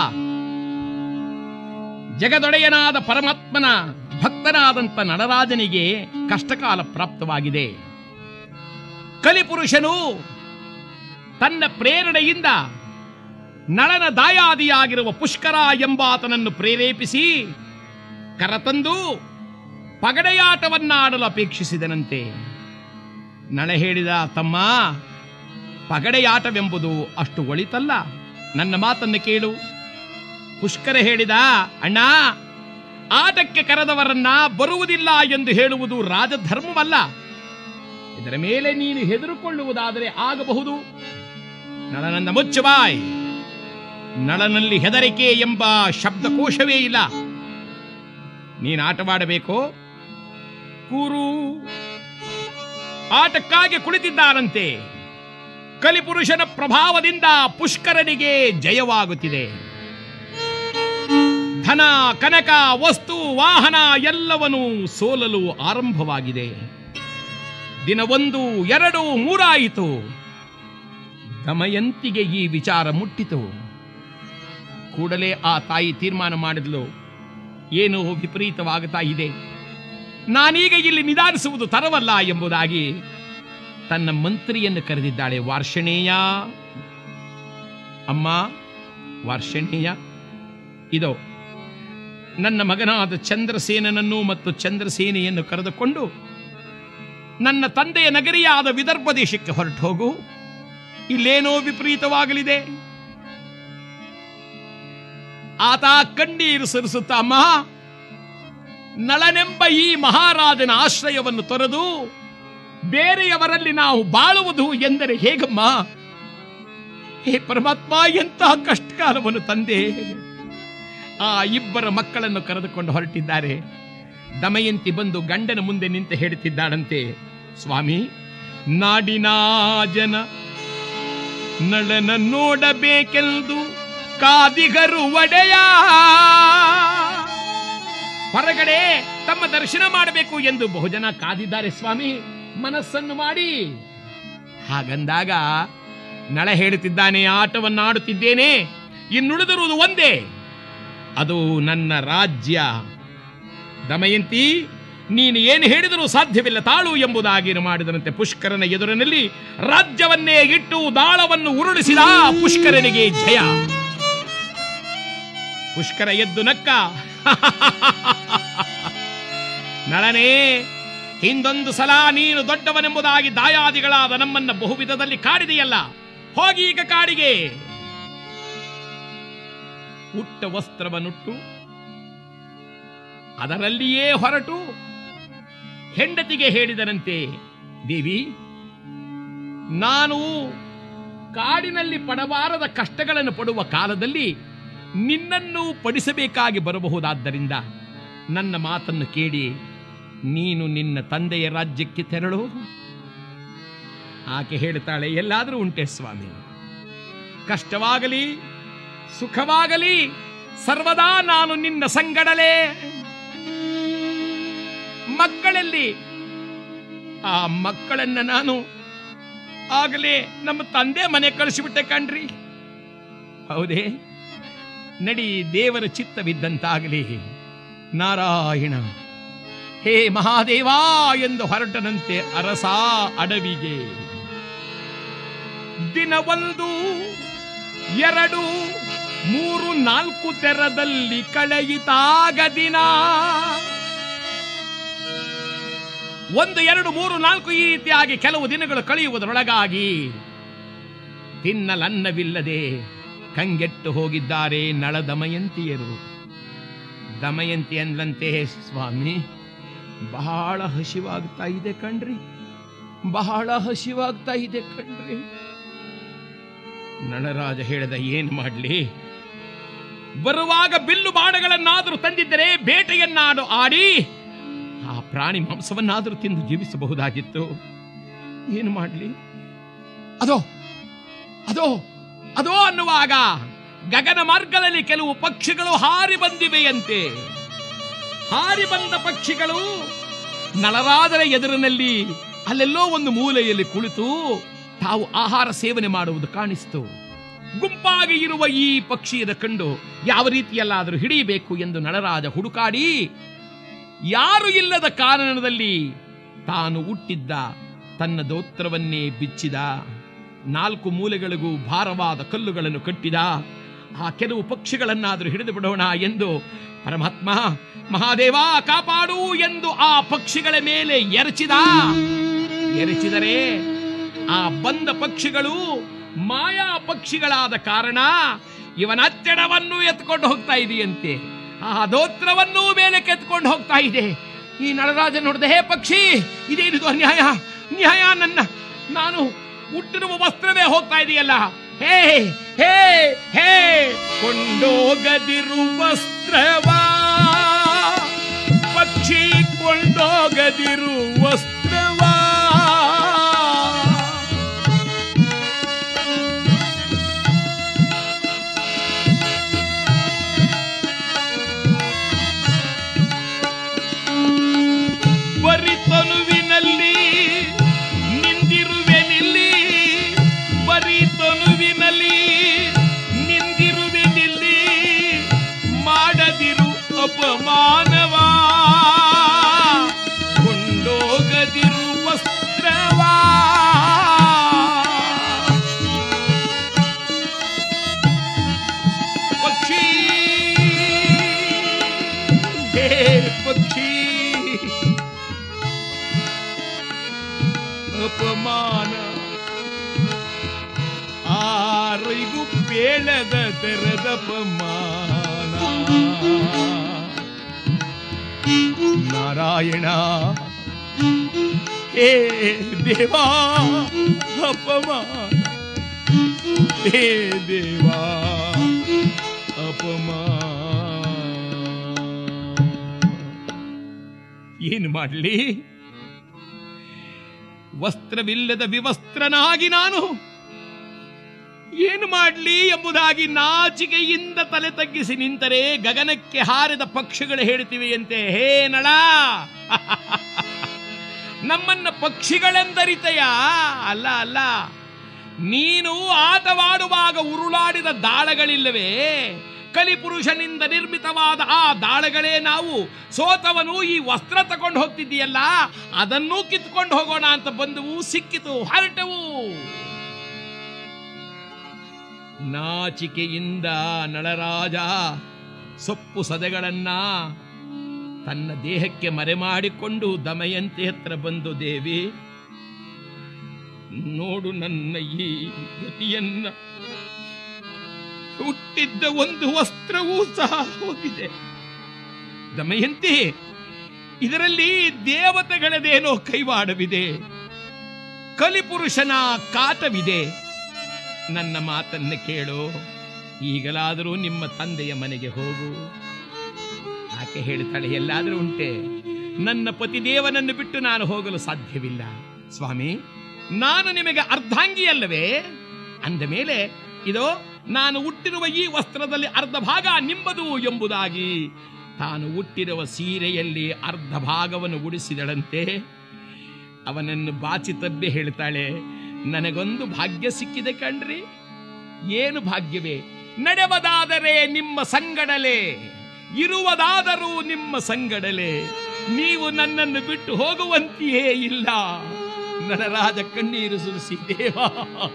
ಜಗದೊಡೆಯನಾದ ಪರಮಾತ್ಮನ ಭಕ್ತನಾದಂತ ನಳರಾಜನಿಗೆ ಕಷ್ಟಕಾಲ ಪ್ರಾಪ್ತವಾಗಿದೆ ಕಲಿಪುರುಷನು ತನ್ನ ಪ್ರೇರಣೆಯಿಂದ ನಳನ ದಾಯಾದಿಯಾಗಿರುವ ಪುಷ್ಕರ ಎಂಬಾತನನ್ನು ಪ್ರೇರೇಪಿಸಿ ಕರತಂದು ಪಗಡೆಯಾಟವನ್ನಾಡಲು ಅಪೇಕ್ಷಿಸಿದನಂತೆ ನಳ ಹೇಳಿದ ತಮ್ಮ ಪಗಡೆಯಾಟವೆಂಬುದು ಅಷ್ಟು ಒಳಿತಲ್ಲ ನನ್ನ ಮಾತನ್ನು ಕೇಳು ಪುಷ್ಕರ ಹೇಳಿದ ಅಣ್ಣ ಆಟಕ್ಕೆ ಕರೆದವರನ್ನ ಬರುವುದಿಲ್ಲ ಎಂದು ಹೇಳುವುದು ರಾಜಧರ್ಮವಲ್ಲ ಇದರ ಮೇಲೆ ನೀನು ಹೆದರುಕೊಳ್ಳುವುದಾದರೆ ಆಗಬಹುದು ನಳನನ್ನ ಮುಚ್ಚು ಬಾಯ್ ನಳನಲ್ಲಿ ಹೆದರಿಕೆ ಎಂಬ ಶಬ್ದಕೋಶವೇ ಇಲ್ಲ ನೀನು ಆಟವಾಡಬೇಕು ಕೂರು ಆಟಕ್ಕಾಗಿ ಕುಳಿತಿದ್ದಾರಂತೆ ಕಲಿಪುರುಷನ ಪ್ರಭಾವದಿಂದ ಪುಷ್ಕರನಿಗೆ ಜಯವಾಗುತ್ತಿದೆ ಧನ ಕನಕ ವಸ್ತು ವಾಹನ ಎಲ್ಲವನ್ನೂ ಸೋಲಲು ಆರಂಭವಾಗಿದೆ ದಿನ ಒಂದು ಎರಡು ಮೂರಾಯಿತು ದಮಯಂತಿಗೆ ಈ ವಿಚಾರ ಮುಟ್ಟಿತು ಕೂಡಲೇ ಆ ತಾಯಿ ತೀರ್ಮಾನ ಮಾಡಿದ್ಲು ಏನೋ ವಿಪರೀತವಾಗುತ್ತಾ ಇದೆ ನಾನೀಗ ಇಲ್ಲಿ ನಿಧಾನಿಸುವುದು ತರವಲ್ಲ ಎಂಬುದಾಗಿ ತನ್ನ ಮಂತ್ರಿಯನ್ನು ಕರೆದಿದ್ದಾಳೆ ವಾರ್ಷಣೇಯ ಅಮ್ಮ ವಾರ್ಷಣೇಯ ಇದೋ ನನ್ನ ಮಗನಾದ ಚಂದ್ರಸೇನನನ್ನು ಮತ್ತು ಚಂದ್ರಸೇನೆಯನ್ನು ಕರೆದುಕೊಂಡು ನನ್ನ ತಂದೆಯ ನಗರಿಯಾದ ವಿದರ್ಭ ದೇಶಕ್ಕೆ ಹೊರಟು ಹೋಗು ಇಲ್ಲೇನೋ ವಿಪರೀತವಾಗಲಿದೆ ಆತ ಕಣ್ಣೀರು ಸುರಿಸುತ್ತ ಅಮ್ಮ ನಳನೆಂಬ ಈ ಮಹಾರಾಜನ ಆಶ್ರಯವನ್ನು ತೊರೆದು ಬೇರೆಯವರಲ್ಲಿ ನಾವು ಬಾಳುವುದು ಎಂದರೆ ಹೇಗಮ್ಮ ಹೇ ಪರಮಾತ್ಮ ಎಂತಹ ಕಷ್ಟಕಾಲವನ್ನು ತಂದೆ ಆ ಇಬ್ಬರ ಮಕ್ಕಳನ್ನು ಕರೆದುಕೊಂಡು ಹೊರಟಿದ್ದಾರೆ ದಮಯಂತಿ ಬಂದು ಗಂಡನ ಮುಂದೆ ನಿಂತು ಹೇಳುತ್ತಿದ್ದಾಳಂತೆ ಸ್ವಾಮಿ ನಾಡಿನ ಜನ ನಳನ ನೋಡಬೇಕೆಂದು ಕಾದಿಗರು ಒಡೆಯ ಹೊರಗಡೆ ತಮ್ಮ ದರ್ಶನ ಮಾಡಬೇಕು ಎಂದು ಬಹುಜನ ಕಾದಿದ್ದಾರೆ ಸ್ವಾಮಿ ಮನಸ್ಸನ್ನು ಮಾಡಿ ಹಾಗಂದಾಗ ನಳ ಹೇಳುತ್ತಿದ್ದಾನೆ ಆಟವನ್ನಾಡುತ್ತಿದ್ದೇನೆ ಇನ್ನುಳಿದಿರುವುದು ಒಂದೇ ಅದು ನನ್ನ ರಾಜ್ಯ ದಮಯಂತಿ ನೀನು ಏನು ಹೇಳಿದರೂ ಸಾಧ್ಯವಿಲ್ಲ ತಾಳು ಎಂಬುದಾಗಿ ಮಾಡಿದಂತೆ ಪುಷ್ಕರನ ಎದುರಿನಲ್ಲಿ ರಾಜ್ಯವನ್ನೇ ಇಟ್ಟು ದಾಳವನ್ನು ಉರುಳಿಸಿದ ಪುಷ್ಕರನಿಗೆ ಜಯ ಪುಷ್ಕರ ಎದ್ದು ನಕ್ಕ ನಳನೇ ಹಿಂದೊಂದು ಸಲ ನೀನು ದೊಡ್ಡವನೆಂಬುದಾಗಿ ದಾಯಾದಿಗಳಾದ ನಮ್ಮನ್ನ ಬಹುವಿಧದಲ್ಲಿ ಕಾಡಿದೆಯಲ್ಲ ಹೋಗಿ ಈಗ ಕಾಡಿಗೆ ಉಟ್ಟ ವಸ್ತ್ರವನ್ನುಟ್ಟು ಅದರಲ್ಲಿಯೇ ಹೊರಟು ಹೆಂಡತಿಗೆ ಹೇಳಿದರಂತೆ ದೇವಿ ನಾನು ಕಾಡಿನಲ್ಲಿ ಪಡಬಾರದ ಕಷ್ಟಗಳನ್ನು ಪಡುವ ಕಾಲದಲ್ಲಿ ನಿನ್ನನ್ನು ಪಡಿಸಬೇಕಾಗಿ ಬರಬಹುದಾದ್ದರಿಂದ ನನ್ನ ಮಾತನ್ನು ಕೇಳಿ ನೀನು ನಿನ್ನ ತಂದೆಯ ರಾಜ್ಯಕ್ಕೆ ತೆರಳು ಆಕೆ ಹೇಳ್ತಾಳೆ ಎಲ್ಲಾದರೂ ಉಂಟೆ ಸ್ವಾಮಿ ಕಷ್ಟವಾಗಲಿ ಸುಖವಾಗಲಿ ಸರ್ವದಾ ನಾನು ನಿನ್ನ ಸಂಗಡಲೇ ಮಕ್ಕಳಲ್ಲಿ ಆ ಮಕ್ಕಳನ್ನ ನಾನು ಆಗಲೇ ನಮ್ಮ ತಂದೆ ಮನೆ ಕಳಿಸಿಬಿಟ್ಟೆ ಕಣ್ರಿ ಹೌದೇ ನಡಿ ದೇವರ ಚಿತ್ತವಿದ್ದಂತಾಗಲಿ ನಾರಾಯಣ ಹೇ ಮಹಾದೇವ ಎಂದು ಹೊರಟನಂತೆ ಅರಸ ಅಡವಿಗೆ ದಿನವೊಂದು ಎರಡು ಮೂರು ನಾಲ್ಕು ತೆರದಲ್ಲಿ ಕಳೆಯಿತಾಗ ದಿನ ಒಂದು ಎರಡು ಮೂರು ನಾಲ್ಕು ಈ ರೀತಿಯಾಗಿ ಕೆಲವು ದಿನಗಳು ಕಳೆಯುವುದರೊಳಗಾಗಿ ತಿನ್ನಲನ್ನವಿಲ್ಲದೆ ಕಂಗೆಟ್ಟು ಹೋಗಿದ್ದಾರೆ ನಳ ದಮಯಂತಿಯರು ದಮಯಂತಿ ಅಂದ್ಲಂತೆ ಸ್ವಾಮಿ ಬಹಳ ಹಸಿವಾಗ್ತಾ ಇದೆ ಕಣ್ರಿ ಬಹಳ ಹಸಿವಾಗ್ತಾ ಇದೆ ಕಣ್ರಿ ನಳರಾಜ ಹೇಳಿದ ಏನು ಮಾಡಲಿ ಬರುವಾಗ ಬಿಲ್ಲು ಬಾಣಗಳನ್ನಾದರೂ ತಂದಿದ್ದರೆ ಬೇಟೆಯನ್ನಾಡು ಆಡಿ ಆ ಪ್ರಾಣಿ ಮಾಂಸವನ್ನಾದರೂ ತಿಂದು ಜೀವಿಸಬಹುದಾಗಿತ್ತು ಏನು ಮಾಡಲಿ ಅದೋ ಅದೋ ಅದೋ ಅನ್ನುವಾಗ ಗಗನ ಮಾರ್ಗದಲ್ಲಿ ಕೆಲವು ಪಕ್ಷಿಗಳು ಹಾರಿ ಬಂದಿವೆಯಂತೆ ಹಾರಿ ಬಂದ ಪಕ್ಷಿಗಳು ನಳರಾಜರ ಎದುರಿನಲ್ಲಿ ಅಲ್ಲೆಲ್ಲೋ ಒಂದು ಮೂಲೆಯಲ್ಲಿ ಕುಳಿತು ತಾವು ಆಹಾರ ಸೇವನೆ ಮಾಡುವುದು ಕಾಣಿಸ್ತು ಗುಂಪಾಗಿ ಇರುವ ಈ ಪಕ್ಷಿಯದ ಕಂಡು ಯಾವ ರೀತಿಯಲ್ಲಾದರೂ ಹಿಡಿಯಬೇಕು ಎಂದು ನಳರಾಜ ಹುಡುಕಾಡಿ ಯಾರು ಇಲ್ಲದ ಕಾರಣದಲ್ಲಿ ತಾನು ಹುಟ್ಟಿದ್ದ ತನ್ನ ದೋತ್ರವನ್ನೇ ಬಿಚ್ಚಿದ ನಾಲ್ಕು ಮೂಲೆಗಳಿಗೂ ಭಾರವಾದ ಕಲ್ಲುಗಳನ್ನು ಕಟ್ಟಿದ ಆ ಕೆಲವು ಪಕ್ಷಿಗಳನ್ನಾದರೂ ಹಿಡಿದು ಬಿಡೋಣ ಎಂದು ಪರಮಾತ್ಮ ಮಹಾದೇವ ಕಾಪಾಡು ಎಂದು ಆ ಪಕ್ಷಿಗಳ ಮೇಲೆ ಎರಚಿದ ಎರಚಿದರೆ ಆ ಬಂದ ಪಕ್ಷಿಗಳು ಮಾಯಾ ಪಕ್ಷಿಗಳಾದ ಕಾರಣ ಇವನ ಅಚ್ಚಡವನ್ನು ಎತ್ಕೊಂಡು ಹೋಗ್ತಾ ಇದೆಯಂತೆ ಆ ದೋತ್ರವನ್ನೂ ಮೇಲೆ ಕೆತ್ಕೊಂಡು ಹೋಗ್ತಾ ಇದೆ ಈ ನಳರಾಜ ನೋಡಿದ ಹೇ ಪಕ್ಷಿ ಇದೇನಿದು ಅನ್ಯಾಯ ನ್ಯಾಯ ನನ್ನ ನಾನು ಹುಟ್ಟಿರುವ ವಸ್ತ್ರವೇ ಹೋಗ್ತಾ ಇದೆಯಲ್ಲ ಹೇ ಹೇ ಹೇ ಕೊಂಡೋಗದಿರು ವಸ್ತ್ರವಾ ಪಕ್ಷಿ ಕೊಂಡೋಗದಿರು ವಸ್ತ್ರವಾ ಬರಿತನುವಿನಲ್ಲಿ ನಿಂದಿರುವೆನಿಲ್ಲಿ ಬರಿತನುವಿನಲ್ಲಿ ನಿಂದಿರುವೆನಿಲ್ಲಿ ಮಾಡದಿರು ಅಪಮಾನವಾ ಅಪಮಾನ ಆರಿಗೂ ಬೇಳದ ತೆರದಪಮಾನ ನಾರಾಯಣ ಹೇ ದೇವಾ ಅಪಮಾನ ಹೇ ದೇವಾ ಅಪಮಾನ ಏನು ಮಾಡಲಿ ವಸ್ತ್ರವಿಲ್ಲದ ವಿವಸ್ತ್ರನಾಗಿ ನಾನು ಏನು ಮಾಡಲಿ ಎಂಬುದಾಗಿ ನಾಚಿಕೆಯಿಂದ ತಲೆ ತಗ್ಗಿಸಿ ನಿಂತರೆ ಗಗನಕ್ಕೆ ಹಾರಿದ ಪಕ್ಷಿಗಳು ಹೇಳ್ತಿವೆಯಂತೆ ಹೇ ನಳ ನಮ್ಮನ್ನ ಪಕ್ಷಿಗಳೆಂದರಿತೆಯ ಅಲ್ಲ ಅಲ್ಲ ನೀನು ಆಟವಾಡುವಾಗ ಉರುಳಾಡಿದ ದಾಳಗಳಿಲ್ಲವೇ ಕಲಿಪುರುಷನಿಂದ ನಿರ್ಮಿತವಾದ ಆ ದಾಳಗಳೇ ನಾವು ಸೋತವನು ಈ ವಸ್ತ್ರ ತಕೊಂಡು ಹೋಗ್ತಿದ್ದೀಯಲ್ಲ ಅದನ್ನೂ ಕಿತ್ಕೊಂಡು ಹೋಗೋಣ ಅಂತ ಬಂದವು ಸಿಕ್ಕಿತು ಹೊರಟವು ನಾಚಿಕೆಯಿಂದ ನಳರಾಜ ಸೊಪ್ಪು ಸದೆಗಳನ್ನ ತನ್ನ ದೇಹಕ್ಕೆ ಮರೆಮಾಡಿಕೊಂಡು ದಮಯಂತಿ ಹತ್ರ ಬಂದು ದೇವಿ ನೋಡು ನನ್ನ ಈ ಗತಿಯನ್ನ ಹುಟ್ಟಿದ್ದ ಒಂದು ವಸ್ತ್ರವೂ ಸಹ ಹೋಗಿದೆ ದಮಯಂತಿ ಇದರಲ್ಲಿ ದೇವತೆಗಳದೇನೋ ಕೈವಾಡವಿದೆ ಕಲಿಪುರುಷನ ಕಾಟವಿದೆ ನನ್ನ ಮಾತನ್ನು ಕೇಳು ಈಗಲಾದರೂ ನಿಮ್ಮ ತಂದೆಯ ಮನೆಗೆ ಹೋಗು ಆಕೆ ಹೇಳ್ತಾಳೆ ಎಲ್ಲಾದರೂ ಉಂಟೆ ನನ್ನ ಪತಿದೇವನನ್ನು ಬಿಟ್ಟು ನಾನು ಹೋಗಲು ಸಾಧ್ಯವಿಲ್ಲ ಸ್ವಾಮಿ ನಾನು ನಿಮಗೆ ಅರ್ಧಾಂಗಿ ಅಲ್ಲವೇ ಅಂದ ಮೇಲೆ ಇದೋ ನಾನು ಹುಟ್ಟಿರುವ ಈ ವಸ್ತ್ರದಲ್ಲಿ ಅರ್ಧ ಭಾಗ ನಿಂಬದು ಎಂಬುದಾಗಿ ತಾನು ಹುಟ್ಟಿರುವ ಸೀರೆಯಲ್ಲಿ ಅರ್ಧ ಭಾಗವನ್ನು ಉಡಿಸಿದಳಂತೆ ಅವನನ್ನು ಬಾಚಿ ತಬ್ಬಿ ಹೇಳ್ತಾಳೆ ನನಗೊಂದು ಭಾಗ್ಯ ಸಿಕ್ಕಿದೆ ಕಣ್ರಿ ಏನು ಭಾಗ್ಯವೇ ನಡೆವದಾದರೆ ನಿಮ್ಮ ಸಂಗಡಲೆ ಇರುವುದಾದರೂ ನಿಮ್ಮ ಸಂಗಡಲೆ ನೀವು ನನ್ನನ್ನು ಬಿಟ್ಟು ಹೋಗುವಂತೆಯೇ ಇಲ್ಲ ನರರಾಜ ಕಣ್ಣೀರು ಸುರಿಸಿ ದೇವಾ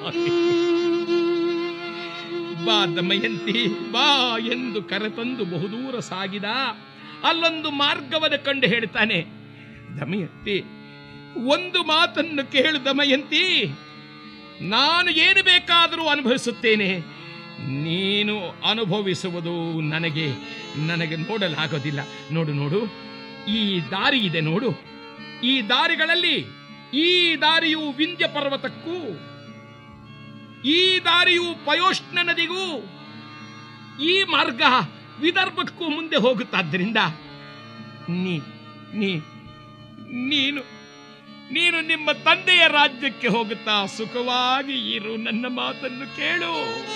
ಬಾ ದಮಯಂತಿ ಬಾ ಎಂದು ಕರೆತಂದು ಬಹುದೂರ ಸಾಗಿದ ಅಲ್ಲೊಂದು ಮಾರ್ಗವನ್ನು ಕಂಡು ಹೇಳ್ತಾನೆ ದಮಯಂತಿ ಒಂದು ಮಾತನ್ನು ಕೇಳು ದಮಯಂತಿ ನಾನು ಏನು ಬೇಕಾದರೂ ಅನುಭವಿಸುತ್ತೇನೆ ನೀನು ಅನುಭವಿಸುವುದು ನನಗೆ ನನಗೆ ನೋಡಲಾಗೋದಿಲ್ಲ ನೋಡು ನೋಡು ಈ ದಾರಿ ಇದೆ ನೋಡು ಈ ದಾರಿಗಳಲ್ಲಿ ಈ ದಾರಿಯು ವಿಂಧ್ಯ ಪರ್ವತಕ್ಕೂ ಈ ದಾರಿಯು ಪಯೋಷ್ಣ ನದಿಗೂ ಈ ಮಾರ್ಗ ವಿದರ್ಭಕ್ಕೂ ಮುಂದೆ ಹೋಗುತ್ತಾದ್ದರಿಂದ ನೀ ನೀ ನೀನು ನೀನು ನಿಮ್ಮ ತಂದೆಯ ರಾಜ್ಯಕ್ಕೆ ಹೋಗುತ್ತಾ ಸುಖವಾಗಿ ಇರು ನನ್ನ ಮಾತನ್ನು ಕೇಳು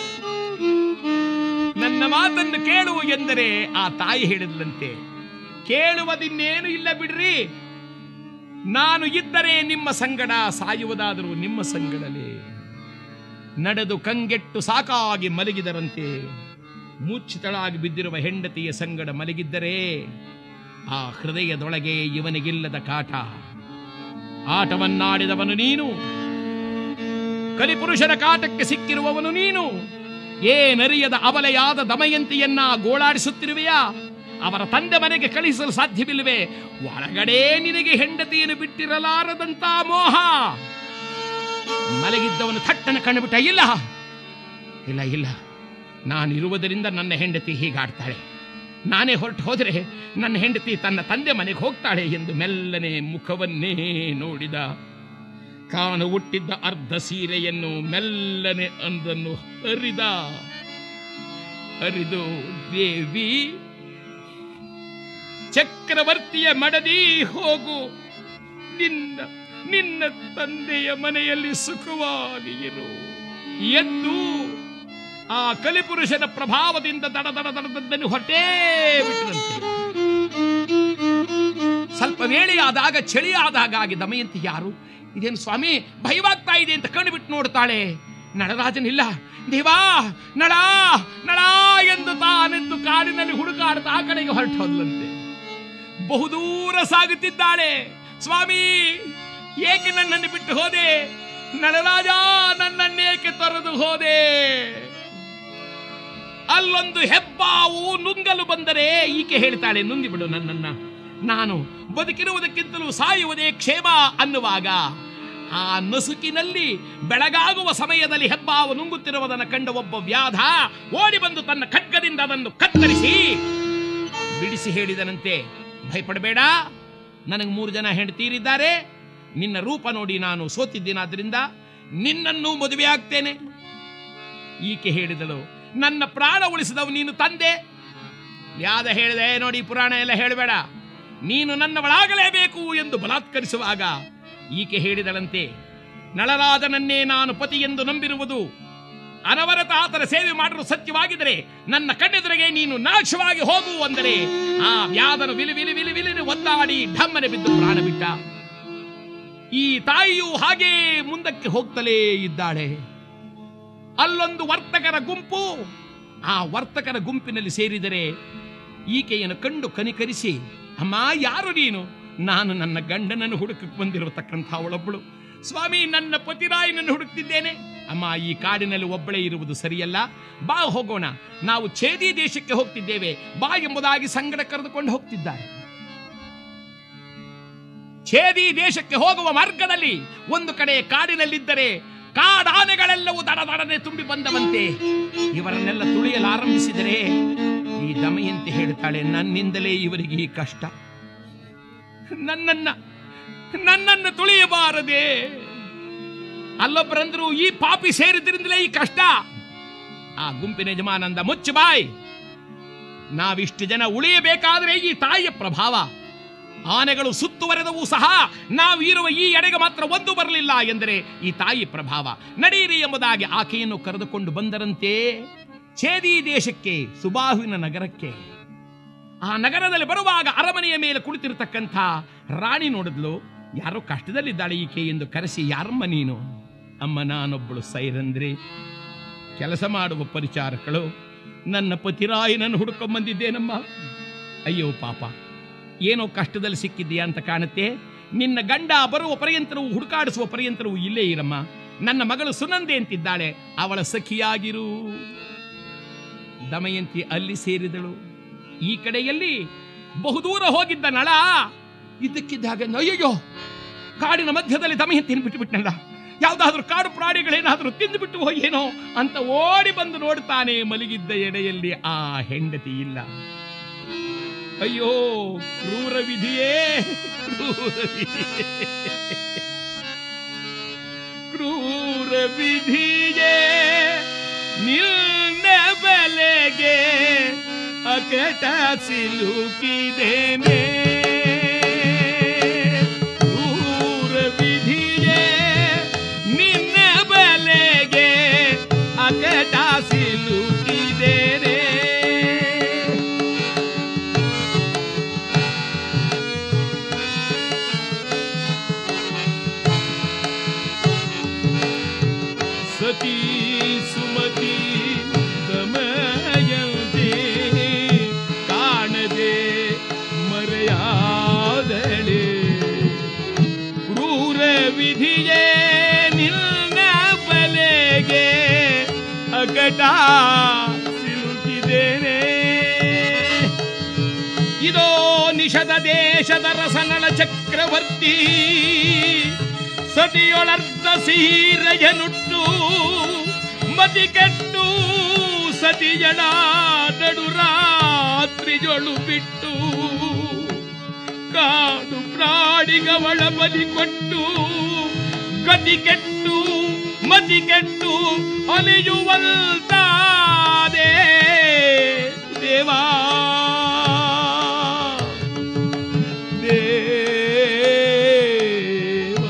ನನ್ನ ಮಾತನ್ನು ಕೇಳು ಎಂದರೆ ಆ ತಾಯಿ ಹೇಳಿದ್ಲಂತೆ ಕೇಳುವುದಿನ್ನೇನು ಇಲ್ಲ ಬಿಡ್ರಿ ನಾನು ಇದ್ದರೆ ನಿಮ್ಮ ಸಂಗಡ ಸಾಯುವುದಾದರೂ ನಿಮ್ಮ ಸಂಗಡಲೇ ನಡೆದು ಕಂಗೆಟ್ಟು ಸಾಕಾಗಿ ಮಲಗಿದರಂತೆ ಮೂರ್ಛಿತಳಾಗಿ ಬಿದ್ದಿರುವ ಹೆಂಡತಿಯ ಸಂಗಡ ಮಲಗಿದ್ದರೆ ಆ ಹೃದಯದೊಳಗೆ ಇವನಿಗಿಲ್ಲದ ಕಾಟ ಆಟವನ್ನಾಡಿದವನು ನೀನು ಕಲಿಪುರುಷನ ಕಾಟಕ್ಕೆ ಸಿಕ್ಕಿರುವವನು ನೀನು ಏನರಿಯದ ಅವಲೆಯಾದ ದಮಯಂತಿಯನ್ನ ಗೋಳಾಡಿಸುತ್ತಿರುವೆಯಾ ಅವರ ತಂದೆ ಮನೆಗೆ ಕಳಿಸಲು ಸಾಧ್ಯವಿಲ್ಲವೇ ಒಳಗಡೆ ನಿನಗೆ ಹೆಂಡತಿಯನ್ನು ಬಿಟ್ಟಿರಲಾರದಂತ ಮೋಹ ಮಲಗಿದ್ದವನು ಥಟ್ಟನ ಕಣ್ಣುಬಿಟ್ಟ ಇಲ್ಲ ಇಲ್ಲ ಇಲ್ಲ ನಾನಿರುವುದರಿಂದ ನನ್ನ ಹೆಂಡತಿ ಹೀಗಾಡ್ತಾಳೆ ನಾನೇ ಹೊರಟು ಹೋದರೆ ನನ್ನ ಹೆಂಡತಿ ತನ್ನ ತಂದೆ ಮನೆಗೆ ಹೋಗ್ತಾಳೆ ಎಂದು ಮೆಲ್ಲನೆ ಮುಖವನ್ನೇ ನೋಡಿದ ಕಾನು ಹುಟ್ಟಿದ್ದ ಅರ್ಧ ಸೀರೆಯನ್ನು ಮೆಲ್ಲನೆ ಅಂದನ್ನು ಹರಿದ ಹರಿದು ದೇವಿ ಚಕ್ರವರ್ತಿಯ ಮಡದಿ ಹೋಗು ನಿನ್ನ ನಿನ್ನ ತಂದೆಯ ಮನೆಯಲ್ಲಿ ಸುಖವಾಗಿ ಇರು ಎಂದು ಆ ಕಲಿಪುರುಷನ ಪ್ರಭಾವದಿಂದ ದಡ ದಡ ದಡದದ್ದನ್ನು ಹೊಟ್ಟೇ ಬಿಟ್ಟರಂತೆ ಸ್ವಲ್ಪ ವೇಳೆ ಆದಾಗ ಚಳಿ ಆದಾಗ ಆಗಿ ದಮಯಂತಿ ಯಾರು ಇದೇನು ಸ್ವಾಮಿ ಭಯವಾಗ್ತಾ ಇದೆ ಅಂತ ಕಣ್ಣು ಬಿಟ್ಟು ನೋಡ್ತಾಳೆ ನಳರಾಜನಿಲ್ಲ ದೇವಾ ನಳ ನಳ ಎಂದು ತಾನೆಂದು ಕಾಡಿನಲ್ಲಿ ಹುಡುಕಾಡ್ತಾ ಆ ಕಡೆಗೆ ಹೊರಟು ಹೋದ್ಲಂತೆ ಬಹುದೂರ ಸಾಗುತ್ತಿದ್ದಾಳೆ ಸ್ವಾಮಿ ಏಕೆ ನನ್ನನ್ನು ಬಿಟ್ಟು ಹೋದೆ ನಳರಾಜ ನನ್ನನ್ನೇಕೆ ತೊರೆದು ಹೋದೆ ಅಲ್ಲೊಂದು ಹೆಬ್ಬಾವು ನುಂಗಲು ಬಂದರೆ ಈಕೆ ಹೇಳ್ತಾಳೆ ನುಂಗಿ ಬಿಡು ನನ್ನನ್ನ ನಾನು ಬದುಕಿರುವುದಕ್ಕಿಂತಲೂ ಸಾಯುವುದೇ ಕ್ಷೇಮ ಅನ್ನುವಾಗ ಆ ನಸುಕಿನಲ್ಲಿ ಬೆಳಗಾಗುವ ಸಮಯದಲ್ಲಿ ಹೆಬ್ಬಾವು ನುಂಗುತ್ತಿರುವುದನ್ನು ಕಂಡ ಒಬ್ಬ ವ್ಯಾಧ ಓಡಿ ಬಂದು ತನ್ನ ಖಡ್ಗದಿಂದ ಅದನ್ನು ಕತ್ತರಿಸಿ ಬಿಡಿಸಿ ಹೇಳಿದನಂತೆ ಭಯಪಡಬೇಡ ನನಗೆ ಮೂರು ಜನ ಹೆಂಡತೀರಿದ್ದಾರೆ ನಿನ್ನ ರೂಪ ನೋಡಿ ನಾನು ಸೋತಿದ್ದೇನಾದ್ರಿಂದ ನಿನ್ನನ್ನು ಮದುವೆ ಆಗ್ತೇನೆ ಈಕೆ ಹೇಳಿದಳು ನನ್ನ ಪ್ರಾಣ ಉಳಿಸಿದವು ನೀನು ತಂದೆ ಯಾದ ಹೇಳಿದೆ ನೋಡಿ ಪುರಾಣ ಎಲ್ಲ ಹೇಳಬೇಡ ನೀನು ನನ್ನವಳಾಗಲೇಬೇಕು ಎಂದು ಬಲಾತ್ಕರಿಸುವಾಗ ಈಕೆ ಹೇಳಿದಳಂತೆ ನಳರಾಜನನ್ನೇ ನಾನು ಪತಿ ಎಂದು ನಂಬಿರುವುದು ಅನವರತ ಆತನ ಸೇವೆ ಮಾಡಲು ಸತ್ಯವಾಗಿದ್ದರೆ ನನ್ನ ಕಣ್ಣೆದುರಿಗೆ ನೀನು ನಾಶವಾಗಿ ಹೋಗು ಅಂದರೆ ಆ ವ್ಯಾಧನು ವಿಲಿ ವಿಲಿ ವಿಲಿ ವಿಲಿ ಒದ್ದಾಡಿ ಢಮ್ಮನೆ ಬಿದ್ದು ಪ್ರಾಣ ಬಿಟ್ಟ ಈ ತಾಯಿಯು ಹಾಗೇ ಮುಂದಕ್ಕೆ ಹೋಗ್ತಲೇ ಇದ್ದಾಳೆ ಅಲ್ಲೊಂದು ವರ್ತಕರ ಗುಂಪು ಆ ವರ್ತಕರ ಗುಂಪಿನಲ್ಲಿ ಸೇರಿದರೆ ಈಕೆಯನ್ನು ಕಂಡು ಕನಿಕರಿಸಿ ಅಮ್ಮ ಯಾರು ನೀನು ನಾನು ನನ್ನ ಗಂಡನನ್ನು ಹುಡುಕಕ್ಕೆ ಬಂದಿರತಕ್ಕಂಥ ಅವಳೊಬ್ಬಳು ಸ್ವಾಮಿ ನನ್ನ ಪತಿರಾಯನನ್ನು ಹುಡುಕ್ತಿದ್ದೇನೆ ಅಮ್ಮ ಈ ಕಾಡಿನಲ್ಲಿ ಒಬ್ಬಳೇ ಇರುವುದು ಸರಿಯಲ್ಲ ಬಾ ಹೋಗೋಣ ನಾವು ಛೇದಿ ದೇಶಕ್ಕೆ ಹೋಗ್ತಿದ್ದೇವೆ ಬಾ ಎಂಬುದಾಗಿ ಸಂಗಡ ಕರೆದುಕೊಂಡು ಹೋಗ್ತಿದ್ದಾರೆ ಛೇದಿ ದೇಶಕ್ಕೆ ಹೋಗುವ ಮಾರ್ಗದಲ್ಲಿ ಒಂದು ಕಡೆ ಕಾಡಿನಲ್ಲಿದ್ದರೆ ಕಾಡಾನೆಗಳೆಲ್ಲವೂ ದಡದಡನೆ ತುಂಬಿ ಬಂದವಂತೆ ಇವರನ್ನೆಲ್ಲ ತುಳಿಯಲು ಆರಂಭಿಸಿದರೆ ಈ ದಮಯಂತಿ ಹೇಳ್ತಾಳೆ ನನ್ನಿಂದಲೇ ಇವರಿಗೆ ಈ ಕಷ್ಟ ನನ್ನನ್ನ ನನ್ನನ್ನು ತುಳಿಯಬಾರದೆ ಅಲ್ಲೊಬ್ಬರಂದ್ರು ಈ ಪಾಪಿ ಸೇರಿದ್ರಿಂದಲೇ ಈ ಕಷ್ಟ ಆ ಗುಂಪಿನ ಯಜಮಾನಂದ ಮುಚ್ಚು ಬಾಯ್ ನಾವಿಷ್ಟು ಜನ ಉಳಿಯಬೇಕಾದ್ರೆ ಈ ತಾಯಿಯ ಪ್ರಭಾವ ಆನೆಗಳು ಸುತ್ತುವರೆದವು ಸಹ ನಾವು ಇರುವ ಈ ಎಡೆಗೆ ಮಾತ್ರ ಒಂದು ಬರಲಿಲ್ಲ ಎಂದರೆ ಈ ತಾಯಿ ಪ್ರಭಾವ ನಡೀರಿ ಎಂಬುದಾಗಿ ಆಕೆಯನ್ನು ಕರೆದುಕೊಂಡು ಬಂದರಂತೆ ಛೇದಿ ದೇಶಕ್ಕೆ ಸುಬಾಹುವಿನ ನಗರಕ್ಕೆ ಆ ನಗರದಲ್ಲಿ ಬರುವಾಗ ಅರಮನೆಯ ಮೇಲೆ ಕುಳಿತಿರತಕ್ಕಂಥ ರಾಣಿ ನೋಡಿದ್ಲು ಯಾರೋ ಕಷ್ಟದಲ್ಲಿದ್ದಾಳೆ ಈಕೆ ಎಂದು ಕರೆಸಿ ಯಾರಮ್ಮ ನೀನು ಅಮ್ಮ ನಾನೊಬ್ಬಳು ಸೈರಂದ್ರಿ ಕೆಲಸ ಮಾಡುವ ಪರಿಚಾರಕಳು ನನ್ನ ಪತಿರಾಯನನ್ನು ಹುಡುಕೊಂಡ್ ಬಂದಿದ್ದೇನಮ್ಮ ಅಯ್ಯೋ ಪಾಪ ಏನೋ ಕಷ್ಟದಲ್ಲಿ ಸಿಕ್ಕಿದ್ದೀಯಾ ಅಂತ ಕಾಣುತ್ತೆ ನಿನ್ನ ಗಂಡ ಬರುವ ಪರ್ಯಂತರವು ಹುಡುಕಾಡಿಸುವ ಪರ್ಯಂತರವು ಇಲ್ಲೇ ಇರಮ್ಮ ನನ್ನ ಮಗಳು ಸುನಂದೆ ಅಂತಿದ್ದಾಳೆ ಅವಳ ಸಖಿಯಾಗಿರು ದಮಯಂತಿ ಅಲ್ಲಿ ಸೇರಿದಳು ಈ ಕಡೆಯಲ್ಲಿ ಬಹುದೂರ ಹೋಗಿದ್ದ ನಳ ಇದ್ದಕ್ಕಿದ್ದಾಗ ಅಯ್ಯಯ್ಯೋ ಕಾಡಿನ ಮಧ್ಯದಲ್ಲಿ ದಮಯಂತಿನ ಬಿಟ್ಟು ಬಿಟ್ನಲ್ಲ ಯಾವ್ದಾದ್ರೂ ಕಾಡು ಪ್ರಾಣಿಗಳೇನಾದ್ರೂ ತಿಂದುಬಿಟ್ಟು ಏನೋ ಅಂತ ಓಡಿ ಬಂದು ನೋಡ್ತಾನೆ ಮಲಗಿದ್ದ ಎಡೆಯಲ್ಲಿ ಆ ಹೆಂಡತಿ ಇಲ್ಲ ಅಯ್ಯೋ ಕ್ರೂರ ವಿಧಿಯೇ ಕ್ರೂರ ವಿಧಿಯೇ ಕ್ರೂರ ವಿಧಿಯೇ ನಿನ್ನ ಬಲೆಗೆ ಅಕಟ ಸಿಲುಕಿದೇನೆ ಕ್ರೂರ ವಿಧಿಯೇ ನಿನ್ನ ಬಲೆಗೆ ಅಕಟ ಸಿಲುಕಿದೇನೆ ಸತಿ ಸುಮತಿ ದಮಯಂತಿ ಕಾಣದೆ ಮರೆಯಾದಳೆ ಕ್ರೂರ ವಿಧಿಯೇ ನಿನ್ನ ಬಲೆಗೆ ಅಗಟ ಸಿಲುಕಿದ್ದೇನೆ ಇದೋ ನಿಷದ ದೇಶದ ರಸನಳ ಚಕ್ರವರ್ತಿ ಸತಿಯೊಳರ್ಧ ಸೀರೆಯನುಟ್ಟು ಮತಿ ಕೆಟ್ಟು ಸತಿಯಳ ನಡು ರಾತ್ರಿಯೊಳು ಬಿಟ್ಟು ಕಾಡು ಪ್ರಾಣಿಗವಳ ಬಲಿ ಕೊಟ್ಟು ಗತಿ ಕೆಟ್ಟು ಮತಿ ಕೆಟ್ಟು ಅಲಿಯುವಂತಾದೆ ದೇವಾ ದೇವಾ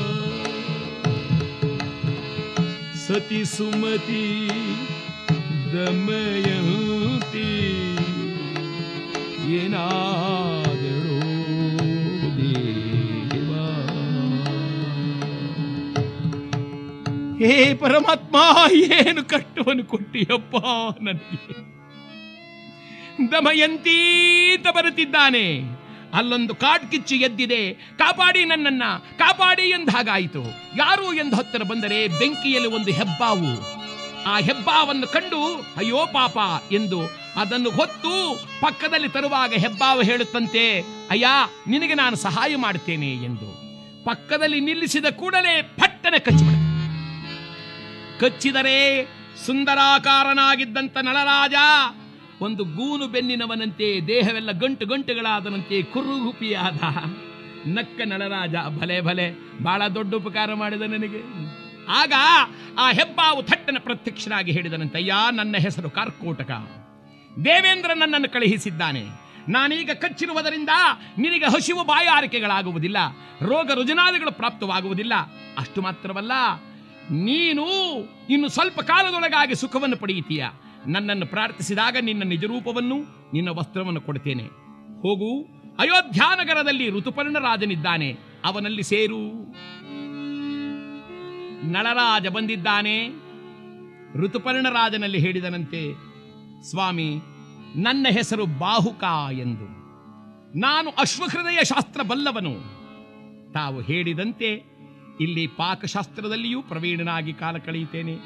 ಸತಿ ಸುಮತಿ ದಮಯಂತಿ ಏನಾದರೋ ದೇವಾ ಹೇ ಪರಮಾತ್ಮ ಏನು ಕಷ್ಟವನ್ನು ಕೊಟ್ಟಿಯಪ್ಪ ನನಗೆ ದಮಯಂತಿ ಅಂತ ಬರುತ್ತಿದ್ದಾನೆ ಅಲ್ಲೊಂದು ಕಾಡ್ಕಿಚ್ಚು ಎದ್ದಿದೆ ಕಾಪಾಡಿ ನನ್ನನ್ನ ಕಾಪಾಡಿ ಎಂದ ಹಾಗಾಯಿತು ಯಾರು ಎಂದು ಹತ್ತಿರ ಬಂದರೆ ಬೆಂಕಿಯಲ್ಲಿ ಒಂದು ಹೆಬ್ಬಾವು ಆ ಹೆಬ್ಬಾವನ್ನು ಕಂಡು ಅಯ್ಯೋ ಪಾಪ ಎಂದು ಅದನ್ನು ಹೊತ್ತು ಪಕ್ಕದಲ್ಲಿ ತರುವಾಗ ಹೆಬ್ಬಾವು ಹೇಳುತ್ತಂತೆ ಅಯ್ಯ ನಿನಗೆ ನಾನು ಸಹಾಯ ಮಾಡುತ್ತೇನೆ ಎಂದು ಪಕ್ಕದಲ್ಲಿ ನಿಲ್ಲಿಸಿದ ಕೂಡಲೇ ಫಟ್ ಥಟ್ಟನೆ ಕಚ್ಚಿಬಿಡ್ತಾನೆ ಕಚ್ಚಿದರೆ ಸುಂದರಾಕಾರನಾಗಿದ್ದಂತ ನಳರಾಜ ಒಂದು ಗೂನು ಬೆನ್ನಿನವನಂತೆ ದೇಹವೆಲ್ಲ ಗಂಟು ಗಂಟುಗಳಾದನಂತೆ ಕುರುಗುಪಿಯಾದ ನಕ್ಕ ನಳರಾಜ ಭಲೆ ಭಲೆ ಬಹಳ ದೊಡ್ಡ ಉಪಕಾರ ಮಾಡಿದ ನನಗೆ ಆಗ ಆ ಹೆಬ್ಬಾವು ಥಟ್ಟನ ಪ್ರತ್ಯಕ್ಷನಾಗಿ ಹೇಳಿದನಂತಯ್ಯ ನನ್ನ ಹೆಸರು ಕಾರ್ಕೋಟಕ ದೇವೇಂದ್ರ ನನ್ನನ್ನು ಕಳುಹಿಸಿದ್ದಾನೆ ನಾನೀಗ ಕಚ್ಚಿರುವುದರಿಂದ ನಿನಗೆ ಹಸಿವು ಬಾಯಾರಿಕೆಗಳಾಗುವುದಿಲ್ಲ ರೋಗ ರುಜನಾದಿಗಳು ಪ್ರಾಪ್ತವಾಗುವುದಿಲ್ಲ ಅಷ್ಟು ಮಾತ್ರವಲ್ಲ ನೀನು ಇನ್ನು ಸ್ವಲ್ಪ ಕಾಲದೊಳಗಾಗಿ ಸುಖವನ್ನು ಪಡೆಯುತ್ತೀಯ ನನ್ನನ್ನು ಪ್ರಾರ್ಥಿಸಿದಾಗ ನಿನ್ನ ನಿಜರೂಪವನ್ನು ನಿನ್ನ ವಸ್ತ್ರವನ್ನು ಕೊಡ್ತೇನೆ ಹೋಗು ಅಯೋಧ್ಯಾನಗರದಲ್ಲಿ ಋತುಪರ್ಣ ರಾಜನಿದ್ದಾನೆ ಅವನಲ್ಲಿ ಸೇರು ನಳರಾಜ ಬಂದಿದ್ದಾನೆ ಋತುಪರ್ಣ ರಾಜನಲ್ಲಿ ಹೇಳಿದನಂತೆ ಸ್ವಾಮಿ ನನ್ನ ಹೆಸರು ಬಾಹುಕ ಎಂದು ನಾನು ಅಶ್ವಹೃದಯ ಶಾಸ್ತ್ರ ಬಲ್ಲವನು ತಾವು ಹೇಳಿದಂತೆ ಇಲ್ಲಿ ಪಾಕಶಾಸ್ತ್ರದಲ್ಲಿಯೂ ಪ್ರವೀಣನಾಗಿ ಕಾಲ ಕಳೆಯುತ್ತೇನೆ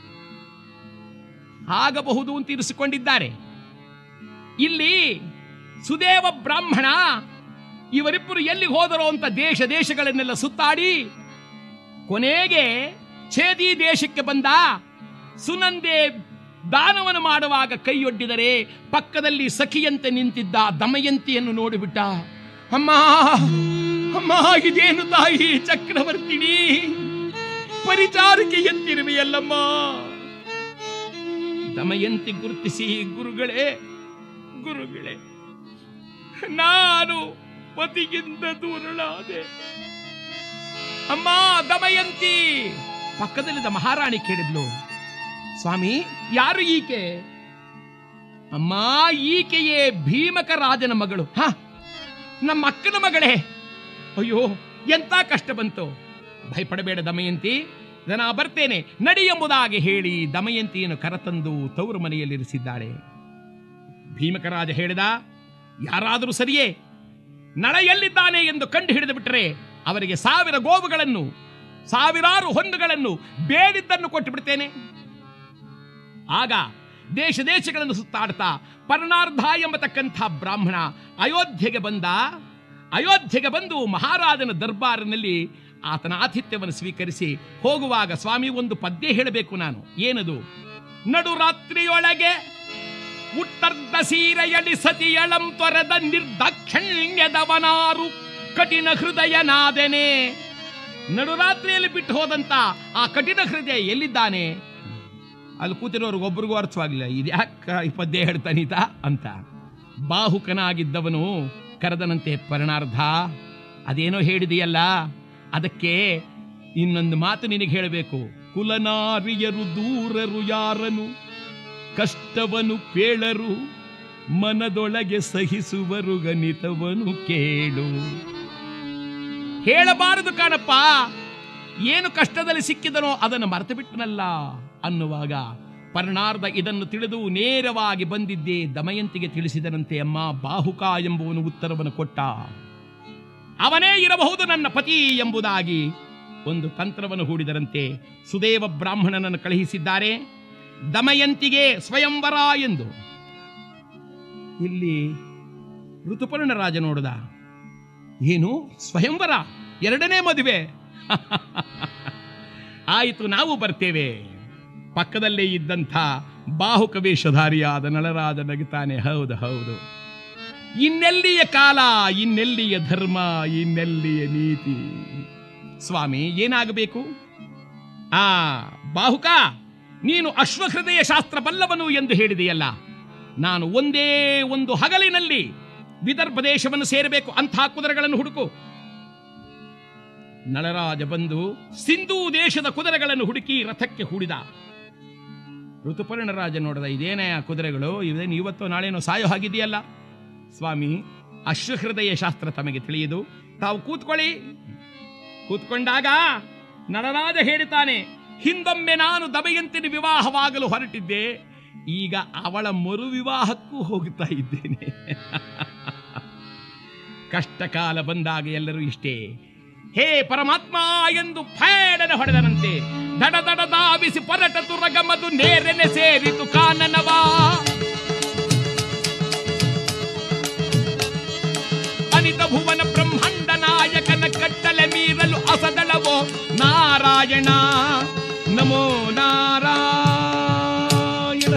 ಆಗಬಹುದು ಅಂತ ಇರಿಸಿಕೊಂಡಿದ್ದಾರೆ ಇಲ್ಲಿ ಸುದೇವ ಬ್ರಾಹ್ಮಣ ಇವರಿಬ್ಬರು ಎಲ್ಲಿ ಹೋದರೋ ಅಂತ ದೇಶ ದೇಶಗಳನ್ನೆಲ್ಲ ಸುತ್ತಾಡಿ ಕೊನೆಗೆ ಛೇದಿ ದೇಶಕ್ಕೆ ಬಂದ ಸುನಂದೆ ದಾನವನ್ನು ಮಾಡುವಾಗ ಕೈಯೊಡ್ಡಿದರೆ ಪಕ್ಕದಲ್ಲಿ ಸಖಿಯಂತೆ ನಿಂತಿದ್ದ ದಮಯಂತಿಯನ್ನು ನೋಡಿಬಿಟ್ಟ ಅಮ್ಮ ಅಮ್ಮ ಇದೇನು ತಾಯಿ ಚಕ್ರವರ್ತಿನಿ ಪರಿಚಾರಿಕೆಯಂತಿರುವೆಯಲ್ಲಮ್ಮ ದಮಯಂತಿ ಗುರುತಿಸಿ ಗುರುಗಳೇ ಗುರುಗಳೇ ನಾನು ಪತಿಗಿಂತ ದೂರಳಾದೆ ಅಮ್ಮ ದಮಯಂತಿ ಪಕ್ಕದಲ್ಲಿದ್ದ ಮಹಾರಾಣಿ ಕೇಳಿದ್ಲು ಸ್ವಾಮಿ ಯಾರು ಈಕೆ ಅಮ್ಮ ಈಕೆಯೇ ಭೀಮಕ ರಾಜನ ಮಗಳು ಹ ನಮ್ಮ ಅಕ್ಕನ ಮಗಳೇ ಅಯ್ಯೋ ಎಂತ ಕಷ್ಟ ಬಂತು ಭಯಪಡಬೇಡ ದಮಯಂತಿ ನಾ ಬರ್ತೇನೆ ನಡಿ ಎಂಬುದಾಗಿ ಹೇಳಿ ದಮಯಂತಿಯನ್ನು ಕರತಂದು ತವರು ಮನೆಯಲ್ಲಿರಿಸಿದ್ದಾಳೆ ಭೀಮಕರಾಜ ಹೇಳಿದ ಯಾರಾದರೂ ಸರಿಯೇ ನಳ ಎಲ್ಲಿದ್ದಾನೆ ಎಂದು ಕಂಡು ಹಿಡಿದು ಬಿಟ್ಟರೆ ಅವರಿಗೆ ಸಾವಿರ ಗೋವುಗಳನ್ನು ಸಾವಿರಾರು ಹೊನ್ನುಗಳನ್ನು ಬೇಡಿದ್ದನ್ನು ಕೊಟ್ಟು ಬಿಡ್ತೇನೆ ಆಗ ದೇಶ ದೇಶಗಳನ್ನು ಸುತ್ತಾಡ್ತಾ ಪರ್ಣಾರ್ಧ ಎಂಬತಕ್ಕಂಥ ಬ್ರಾಹ್ಮಣ ಅಯೋಧ್ಯೆಗೆ ಬಂದ ಅಯೋಧ್ಯೆಗೆ ಬಂದು ಮಹಾರಾಜನ ದರ್ಬಾರಿನಲ್ಲಿ ಆತನ ಆತಿಥ್ಯವನ್ನು ಸ್ವೀಕರಿಸಿ ಹೋಗುವಾಗ ಸ್ವಾಮಿ ಒಂದು ಪದ್ಯ ಹೇಳಬೇಕು ನಾನು ಏನದು ನಡು ರಾತ್ರಿಯೊಳಗೆ ಉತ್ತರ್ಧ ಸೀರೆಯಡಿ ಸತಿಯಳಂ ತೊರೆದ ನಿರ್ದಾಕ್ಷಣ್ಯದವನಾರು ಕಠಿಣ ಹೃದಯನಾದೆನೆ ನಡುರಾತ್ರಿಯಲ್ಲಿ ಬಿಟ್ಟು ಹೋದಂತ ಆ ಕಠಿಣ ಹೃದಯ ಎಲ್ಲಿದ್ದಾನೆ ಅಲ್ಲಿ ಕೂತಿರೋರ್ಗೆ ಒಬ್ರಿಗೂ ಅರ್ಥವಾಗಲಿಲ್ಲ ಇದ್ಯಾಕ ಈ ಪದ್ಯ ಹೇಳ್ತಾನೀತ ಅಂತ ಬಾಹುಕನಾಗಿದ್ದವನು ಕರೆದನಂತೆ ಪರಿಣಾರ್ಧ ಅದೇನೋ ಹೇಳಿದೆಯಲ್ಲ ಅದಕ್ಕೆ ಇನ್ನೊಂದು ಮಾತು ನಿನಗೆ ಹೇಳಬೇಕು ಕುಲನಾರಿಯರು ದೂರರು ಯಾರನು ಕಷ್ಟವನು ಪೇಳರು ಮನದೊಳಗೆ ಸಹಿಸುವರು ಗಣಿತವನು ಕೇಳು ಹೇಳಬಾರದು ಕಾಣಪ್ಪ ಏನು ಕಷ್ಟದಲ್ಲಿ ಸಿಕ್ಕಿದನೋ ಅದನ್ನು ಮರೆತು ಬಿಟ್ಟನಲ್ಲ ಅನ್ನುವಾಗ ಪರ್ಣಾರ್ಧ ಇದನ್ನು ತಿಳಿದು ನೇರವಾಗಿ ಬಂದಿದ್ದೇ ದಮಯಂತಿಗೆ ತಿಳಿಸಿದನಂತೆ ಅಮ್ಮ ಬಾಹುಕ ಎಂಬುವನು ಉತ್ತರವನ್ನು ಕೊಟ್ಟ ಅವನೇ ಇರಬಹುದು ನನ್ನ ಪತಿ ಎಂಬುದಾಗಿ ಒಂದು ತಂತ್ರವನ್ನು ಹೂಡಿದರಂತೆ ಸುದೇವ ಬ್ರಾಹ್ಮಣನನ್ನು ಕಳುಹಿಸಿದ್ದಾರೆ ದಮಯಂತಿಗೆ ಸ್ವಯಂವರ ಎಂದು ಇಲ್ಲಿ ಋತುಪರ್ಣ ರಾಜ ನೋಡಿದ ಏನು ಸ್ವಯಂವರ ಎರಡನೇ ಮದುವೆ ಆಯಿತು ನಾವು ಬರ್ತೇವೆ ಪಕ್ಕದಲ್ಲೇ ಇದ್ದಂಥ ಬಾಹುಕ ವೇಷಧಾರಿಯಾದ ನಳರಾಜ ನಗುತ್ತಾನೆ ಹೌದು ಹೌದು ಇನ್ನೆಲ್ಲಿಯ ಕಾಲ ಇನ್ನೆಲ್ಲಿಯ ಧರ್ಮ ಇನ್ನೆಲ್ಲಿಯ ನೀತಿ ಸ್ವಾಮಿ ಏನಾಗಬೇಕು ಆ ಬಾಹುಕ ನೀನು ಅಶ್ವಹೃದಯ ಶಾಸ್ತ್ರ ಬಲ್ಲವನು ಎಂದು ಹೇಳಿದೆಯಲ್ಲ ನಾನು ಒಂದೇ ಒಂದು ಹಗಲಿನಲ್ಲಿ ವಿದರ್ಭ ದೇಶವನ್ನು ಸೇರಬೇಕು ಅಂಥ ಕುದುರೆಗಳನ್ನು ಹುಡುಕು ನಳರಾಜ ಬಂದು ಸಿಂಧೂ ದೇಶದ ಕುದುರೆಗಳನ್ನು ಹುಡುಕಿ ರಥಕ್ಕೆ ಹೂಡಿದ ಋತುಪರ್ಣ ರಾಜ ನೋಡಿದ ಇದೇನೇ ಆ ಕುದುರೆಗಳು ಇದೇನು ಇವತ್ತು ನಾಳೇನೋ ಸಾಯೋ ಹಾಗಿದೆಯಲ್ಲ ಸ್ವಾಮಿ ಅಶ್ವಹೃದಯ ಶಾಸ್ತ್ರ ತಮಗೆ ತಿಳಿಯುದು ತಾವು ಕೂತ್ಕೊಳ್ಳಿ ಕೂತ್ಕೊಂಡಾಗ ನಳರಾಜ ಹೇಳುತ್ತಾನೆ ಹಿಂದೊಮ್ಮೆ ನಾನು ದಮಯಂತಿನ ವಿವಾಹವಾಗಲು ಹೊರಟಿದ್ದೆ ಈಗ ಅವಳ ಮರು ವಿವಾಹಕ್ಕೂ ಹೋಗುತ್ತಾ ಇದ್ದೇನೆ ಕಷ್ಟಕಾಲ ಬಂದಾಗ ಎಲ್ಲರೂ ಇಷ್ಟೇ ಹೇ ಪರಮಾತ್ಮ ಎಂದು ಫೇಡನೆ ಹೊಡೆದನಂತೆ ದಡ ದಡ ಧಾವಿಸಿ ಪರಟ ತುರಗಮದು ನೇರೆನೆ ಸೇರಿತು ಕಾನನವಾ ಅನಿತ ಭುವನ ಬ್ರಹ್ಮಾಂಡ ನಾಯಕನ ಕಟ್ಟಲೆ ಮೀರಲು ಅಸದಳವೋ ನಾರಾಯಣ ನಾರಾಯಣ ನಮೋ ನಾರಾಯಣ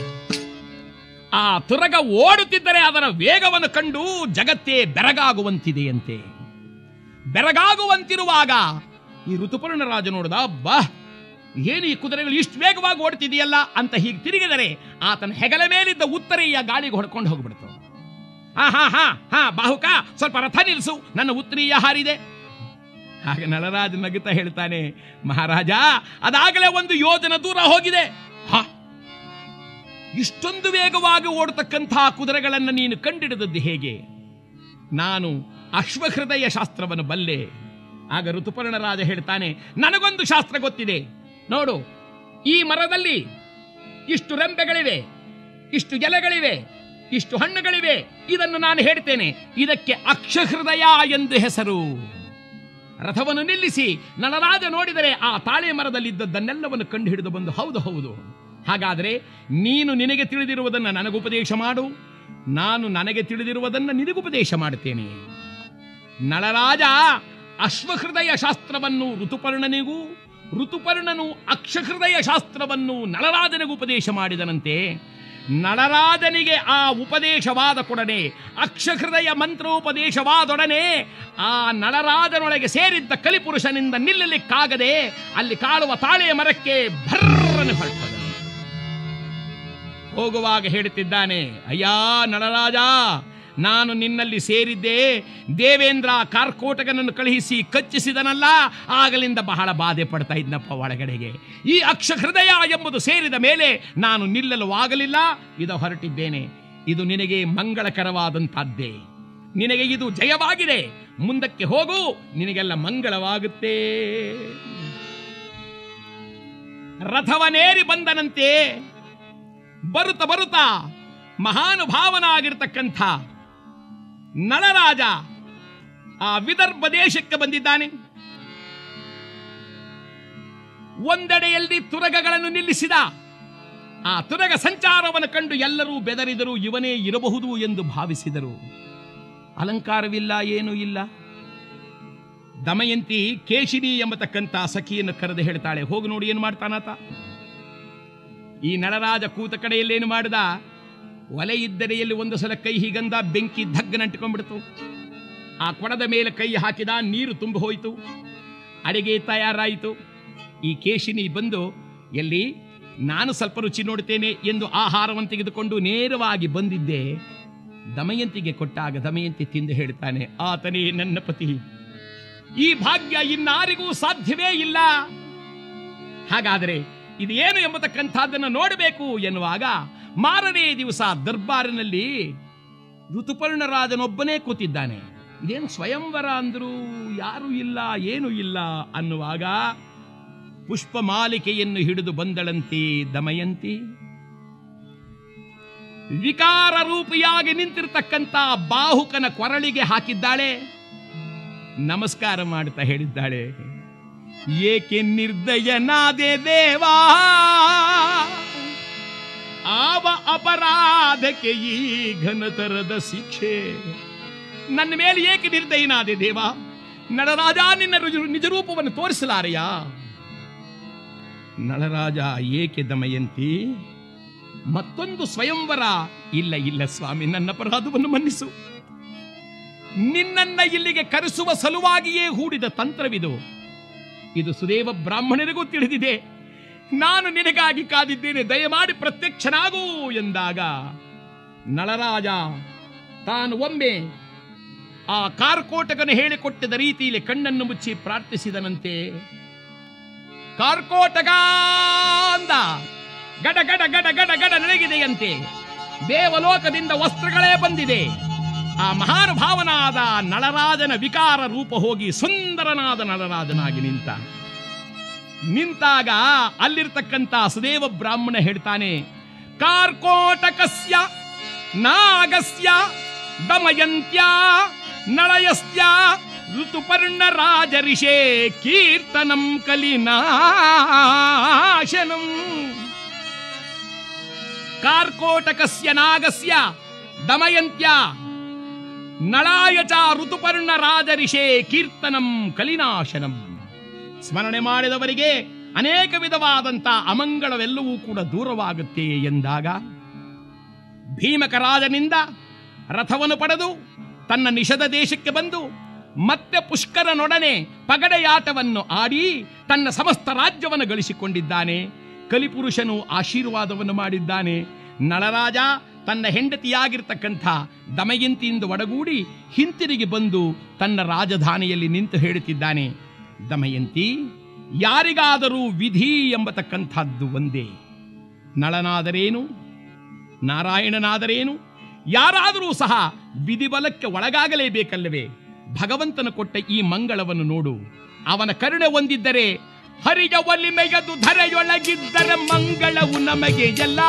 ಆ ತುರಗ ಓಡುತ್ತಿದ್ದರೆ ಅದರ ವೇಗವನ್ನು ಕಂಡು ಜಗತ್ತೇ ಬೆರಗಾಗುವಂತಿದೆಯಂತೆ ಬೆರಗಾಗುವಂತಿರುವಾಗ ಈ ಋತುಪರ್ಣ ರಾಜ ನೋಡಿದ ಬಾ ಏನು ಈ ಕುದುರೆಗಳು ಇಷ್ಟು ವೇಗವಾಗಿ ಓಡ್ತಿದೆಯಲ್ಲ ಅಂತ ಹೀಗೆ ತಿರುಗಿದರೆ ಆತನ ಹೆಗಲ ಮೇಲಿದ್ದ ಉತ್ತರೀಯ ಗಾಳಿಗೆ ಹೊಡ್ಕೊಂಡು ಹೋಗ್ಬಿಡ್ತು ಹಾ ಹಾ ಹಾ ಹಾ ಬಾಹುಕ ಸ್ವಲ್ಪ ರಥ ನಿಲ್ಲಿಸು ನನ್ನ ಉತ್ತರೀಯ ಹಾರಿದೆ ಹಾಗೆ ನಳರಾಜ ನಗುತ್ತಾ ಹೇಳ್ತಾನೆ ಮಹಾರಾಜ ಅದಾಗಲೇ ಒಂದು ಯೋಜನ ದೂರ ಹೋಗಿದೆ ಹಾ ಇಷ್ಟೊಂದು ವೇಗವಾಗಿ ಓಡತಕ್ಕಂಥ ಕುದುರೆಗಳನ್ನು ನೀನು ಕಂಡಿಡಿದದ್ದು ಹೇಗೆ ನಾನು ಅಶ್ವಹೃದಯ ಶಾಸ್ತ್ರವನ್ನು ಬಲ್ಲೆ ಆಗ ಋತುಪರ್ಣ ರಾಜ ಹೇಳ್ತಾನೆ ನನಗೊಂದು ಶಾಸ್ತ್ರ ಗೊತ್ತಿದೆ ನೋಡು ಈ ಮರದಲ್ಲಿ ಇಷ್ಟು ರೆಂಬೆಗಳಿವೆ ಇಷ್ಟು ಎಲೆಗಳಿವೆ ಇಷ್ಟು ಹಣ್ಣುಗಳಿವೆ ಇದನ್ನು ನಾನು ಹೇಳ್ತೇನೆ ಇದಕ್ಕೆ ಅಕ್ಷಹೃದಯ ಎಂದು ಹೆಸರು ರಥವನ್ನು ನಿಲ್ಲಿಸಿ ನಳರಾಜ ನೋಡಿದರೆ ಆ ತಾಳೆ ಮರದಲ್ಲಿದ್ದದ್ದನ್ನೆಲ್ಲವನ್ನು ಕಂಡು ಹಿಡಿದು ಬಂದು ಹೌದು ಹೌದು ಹಾಗಾದರೆ ನೀನು ನಿನಗೆ ತಿಳಿದಿರುವುದನ್ನು ನನಗುಪದೇಶ ಮಾಡು ನಾನು ನನಗೆ ತಿಳಿದಿರುವುದನ್ನು ನಿನಗುಪದೇಶ ಮಾಡುತ್ತೇನೆ ನಳರಾಜ ಅಶ್ವಹೃದಯ ಶಾಸ್ತ್ರವನ್ನು ಋತುಪರ್ಣನಿಗೂ ಋತುಪರ್ಣನು ಅಕ್ಷಹೃದಯ ಶಾಸ್ತ್ರವನ್ನು ನಳರಾಜನಿಗೂ ಉಪದೇಶ ಮಾಡಿದನಂತೆ ನಳರಾಜನಿಗೆ ಆ ಉಪದೇಶವಾದ ಕೊಡನೆ ಅಕ್ಷಹೃದಯ ಮಂತ್ರೋಪದೇಶವಾದೊಡನೆ ಆ ನಳರಾಜನೊಳಗೆ ಸೇರಿದ್ದ ಕಲಿಪುರುಷನಿಂದ ನಿಲ್ಲಲಿಕ್ಕಾಗದೆ ಅಲ್ಲಿ ಕಾಳುವ ತಾಳೆಯ ಮರಕ್ಕೆ ಭರ್ರನೆ ಹೊರಟದ ಹೋಗುವಾಗ ಹೇಳುತ್ತಿದ್ದಾನೆ ಅಯ್ಯ ನಳರಾಜ ನಾನು ನಿನ್ನಲ್ಲಿ ಸೇರಿದ್ದೆ ದೇವೇಂದ್ರ ಕಾರ್ಕೋಟಕನನ್ನು ಕಳುಹಿಸಿ ಕಚ್ಚಿಸಿದನಲ್ಲ ಆಗಲಿಂದ ಬಹಳ ಬಾಧೆ ಪಡ್ತಾ ಇದ್ನಪ್ಪ ಒಳಗಡೆಗೆ ಈ ಅಕ್ಷ ಹೃದಯ ಎಂಬುದು ಸೇರಿದ ಮೇಲೆ ನಾನು ನಿಲ್ಲಲು ಆಗಲಿಲ್ಲ ಇದು ಹೊರಟಿದ್ದೇನೆ ಇದು ನಿನಗೆ ಮಂಗಳಕರವಾದಂತಹದ್ದೇ ನಿನಗೆ ಇದು ಜಯವಾಗಿದೆ ಮುಂದಕ್ಕೆ ಹೋಗು ನಿನಗೆಲ್ಲ ಮಂಗಳವಾಗುತ್ತೆ ರಥವನೇರಿ ಬಂದನಂತೆ ಬರುತ್ತ ಬರುತ್ತಾ ಮಹಾನುಭಾವನಾಗಿರ್ತಕ್ಕಂಥ ನಳರಾಜ ಆ ವಿದರ್ಭ ದೇಶಕ್ಕೆ ಬಂದಿದ್ದಾನೆ ಒಂದೆಡೆಯಲ್ಲಿ ತುರಗಗಳನ್ನು ನಿಲ್ಲಿಸಿದ ಆ ತುರಗ ಸಂಚಾರವನ್ನು ಕಂಡು ಎಲ್ಲರೂ ಬೆದರಿದರು ಇವನೇ ಇರಬಹುದು ಎಂದು ಭಾವಿಸಿದರು ಅಲಂಕಾರವಿಲ್ಲ ಏನೂ ಇಲ್ಲ ದಮಯಂತಿ ಕೇಶಿನಿ ಎಂಬತಕ್ಕಂಥ ಸಖಿಯನ್ನು ಕರೆದು ಹೇಳ್ತಾಳೆ ಹೋಗಿ ನೋಡಿ ಏನು ಮಾಡ್ತಾನಾತ ಈ ನಳರಾಜ ಕೂತ ಕಡೆಯಲ್ಲೇನು ಮಾಡಿದ ಒಲೆ ಇದ್ದರೆಯಲ್ಲಿ ಒಂದು ಸಲ ಕೈ ಹೀಗಂದ ಬೆಂಕಿ ಧಗ್ಗನಂಟ್ಕೊಂಡ್ಬಿಡ್ತು ಆ ಕೊಡದ ಮೇಲೆ ಕೈ ಹಾಕಿದ ನೀರು ತುಂಬ ಹೋಯಿತು ಅಡಿಗೆ ತಯಾರಾಯಿತು ಈ ಕೇಶಿನಿ ಬಂದು ಎಲ್ಲಿ ನಾನು ಸ್ವಲ್ಪ ರುಚಿ ನೋಡ್ತೇನೆ ಎಂದು ಆಹಾರವನ್ನು ತೆಗೆದುಕೊಂಡು ನೇರವಾಗಿ ಬಂದಿದ್ದೆ ದಮಯಂತಿಗೆ ಕೊಟ್ಟಾಗ ದಮಯಂತಿ ತಿಂದು ಹೇಳ್ತಾನೆ ಆತನೇ ನನ್ನ ಪತಿ ಈ ಭಾಗ್ಯ ಇನ್ನಾರಿಗೂ ಸಾಧ್ಯವೇ ಇಲ್ಲ ಹಾಗಾದರೆ ಇದು ಏನು ಎಂಬತಕ್ಕಂಥದ್ದನ್ನು ನೋಡಬೇಕು ಎನ್ನುವಾಗ ಮಾರನೇ ದಿವಸ ದರ್ಬಾರಿನಲ್ಲಿ ಋತುಪರ್ಣರಾಜನೊಬ್ಬನೇ ಕೂತಿದ್ದಾನೆ ಇದೇನು ಸ್ವಯಂವರ ಅಂದ್ರು ಯಾರು ಇಲ್ಲ ಏನು ಇಲ್ಲ ಅನ್ನುವಾಗ ಪುಷ್ಪ ಮಾಲಿಕೆಯನ್ನು ಹಿಡಿದು ಬಂದಳಂತೆ ದಮಯಂತಿ ವಿಕಾರ ರೂಪಿಯಾಗಿ ನಿಂತಿರ್ತಕ್ಕಂಥ ಬಾಹುಕನ ಕೊರಳಿಗೆ ಹಾಕಿದ್ದಾಳೆ ನಮಸ್ಕಾರ ಮಾಡುತ್ತಾ ಹೇಳಿದ್ದಾಳೆ ಏಕೆ ನಿರ್ದಯನಾದೆ ದೇವಾ ಆವ ಅಪರಾಧಕ್ಕೆ ಈ ಘನತರದ ಶಿಕ್ಷೆ ನನ್ನ ಮೇಲೆ ಏಕೆ ನಿರ್ದಯನಾದೆ ದೇವ ನಳರಾಜ ನಿನ್ನ ರುಜು- ನಿಜ ರೂಪವನ್ನು ತೋರಿಸಲಾರೆಯಾ ನಳರಾಜ ಏಕೆ ದಮಯಂತಿ ಮತ್ತೊಂದು ಸ್ವಯಂವರ ಇಲ್ಲ ಇಲ್ಲ ಸ್ವಾಮಿ ನನ್ನ ಅಪರಾಧವನ್ನು ಮನ್ನಿಸು ನಿನ್ನನ್ನ ಇಲ್ಲಿಗೆ ಕರೆಸುವ ಸಲುವಾಗಿಯೇ ಹೂಡಿದ ತಂತ್ರವಿದು ಇದು ಸುದೇವ ಬ್ರಾಹ್ಮಣರಿಗೂ ತಿಳಿದಿದೆ ನಾನು ನಿನಗಾಗಿ ಕಾದಿದ್ದೇನೆ ದಯಮಾಡಿ ಪ್ರತ್ಯಕ್ಷನಾಗು ಎಂದಾಗ ನಳರಾಜ ತಾನು ಒಮ್ಮೆ ಆ ಕಾರ್ಕೋಟಕನು ಹೇಳಿಕೊಟ್ಟಿದ ರೀತಿಯಲ್ಲಿ ಕಣ್ಣನ್ನು ಮುಚ್ಚಿ ಪ್ರಾರ್ಥಿಸಿದನಂತೆ ಕಾರ್ಕೋಟಕ ಅಂದ ಗಡ ಗಡ ಗಡ ಗಡ ಗಡ ನಡೆಗಿದೆಯಂತೆ ದೇವಲೋಕದಿಂದ ವಸ್ತ್ರಗಳೇ ಬಂದಿದೆ ಆ ಮಹಾನುಭಾವನಾದ ನಳರಾಜನ ವಿಕಾರ ರೂಪ ಹೋಗಿ ಸುಂದರನಾದ ನಳರಾಜನಾಗಿ ನಿಂತ ನಿಂತಾಗ ಅಲ್ಲಿರ್ತಕ್ಕಂಥ ಸುದೇವ ಬ್ರಾಹ್ಮಣ ಹೇಳ್ತಾನೆ ಕಾರ್ಕೋಟಕಸ್ಯ ನಾಗಸ್ಯ ದಮಯಂತ್ಯ ನಳಯಸ್ಯ ಋತುಪರ್ಣ ರಾಜರಿಷೇ ಕೀರ್ತನಂ ಕಲಿನಾಶನಂ ಕಾರ್ಕೋಟಕಸ್ಯ ನಾಗಸ್ಯ ದಮಯಂತ್ಯ ನಳಾಯ ಚ ಋತುಪರ್ಣ ರಾಜರಿಷೇ ಕೀರ್ತನಂ ಕಲಿನಾಶನಂ ಸ್ಮರಣೆ ಮಾಡಿದವರಿಗೆ ಅನೇಕ ವಿಧವಾದಂಥ ಅಮಂಗಳವೆಲ್ಲವೂ ಕೂಡ ದೂರವಾಗುತ್ತೆ ಎಂದಾಗ ಭೀಮಕ ರಾಜನಿಂದ ರಥವನ್ನು ಪಡೆದು ತನ್ನ ನಿಷದ ದೇಶಕ್ಕೆ ಬಂದು ಮತ್ತೆ ಪುಷ್ಕರನೊಡನೆ ಪಗಡೆಯಾಟವನ್ನು ಆಡಿ ತನ್ನ ಸಮಸ್ತ ರಾಜ್ಯವನ್ನು ಗಳಿಸಿಕೊಂಡಿದ್ದಾನೆ ಕಲಿಪುರುಷನು ಆಶೀರ್ವಾದವನ್ನು ಮಾಡಿದ್ದಾನೆ ನಳರಾಜ ತನ್ನ ಹೆಂಡತಿಯಾಗಿರ್ತಕ್ಕಂಥ ದಮಯಂತಿಯಿಂದ ಒಡಗೂಡಿ ಹಿಂತಿರುಗಿ ಬಂದು ತನ್ನ ರಾಜಧಾನಿಯಲ್ಲಿ ನಿಂತು ಹೇಳುತ್ತಿದ್ದಾನೆ ದಮಯಂತಿ ಯಾರಿಗಾದರೂ ವಿಧಿ ಎಂಬತಕ್ಕಂಥದ್ದು ಒಂದೇ ನಳನಾದರೇನು ನಾರಾಯಣನಾದರೇನು ಯಾರಾದರೂ ಸಹ ವಿಧಿಬಲಕ್ಕೆ ಒಳಗಾಗಲೇಬೇಕಲ್ಲವೇ ಭಗವಂತನು ಕೊಟ್ಟ ಈ ಮಂಗಳವನ್ನು ನೋಡು ಅವನ ಕರುಣೆ ಹೊಂದಿದ್ದರೆ ಹರಿಯ ಒಲಿಮೆಯದು ಧರೆಯೊಳಗಿದ್ದರೆ ಮಂಗಳವು ನಮಗೆ ಎಲ್ಲ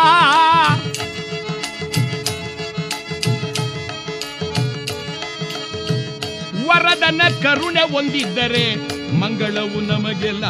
ವರದನ ಕರುಣೆ ಹೊಂದಿದ್ದರೆ ಮಂಗಳವು ನಮಗೆಲ್ಲ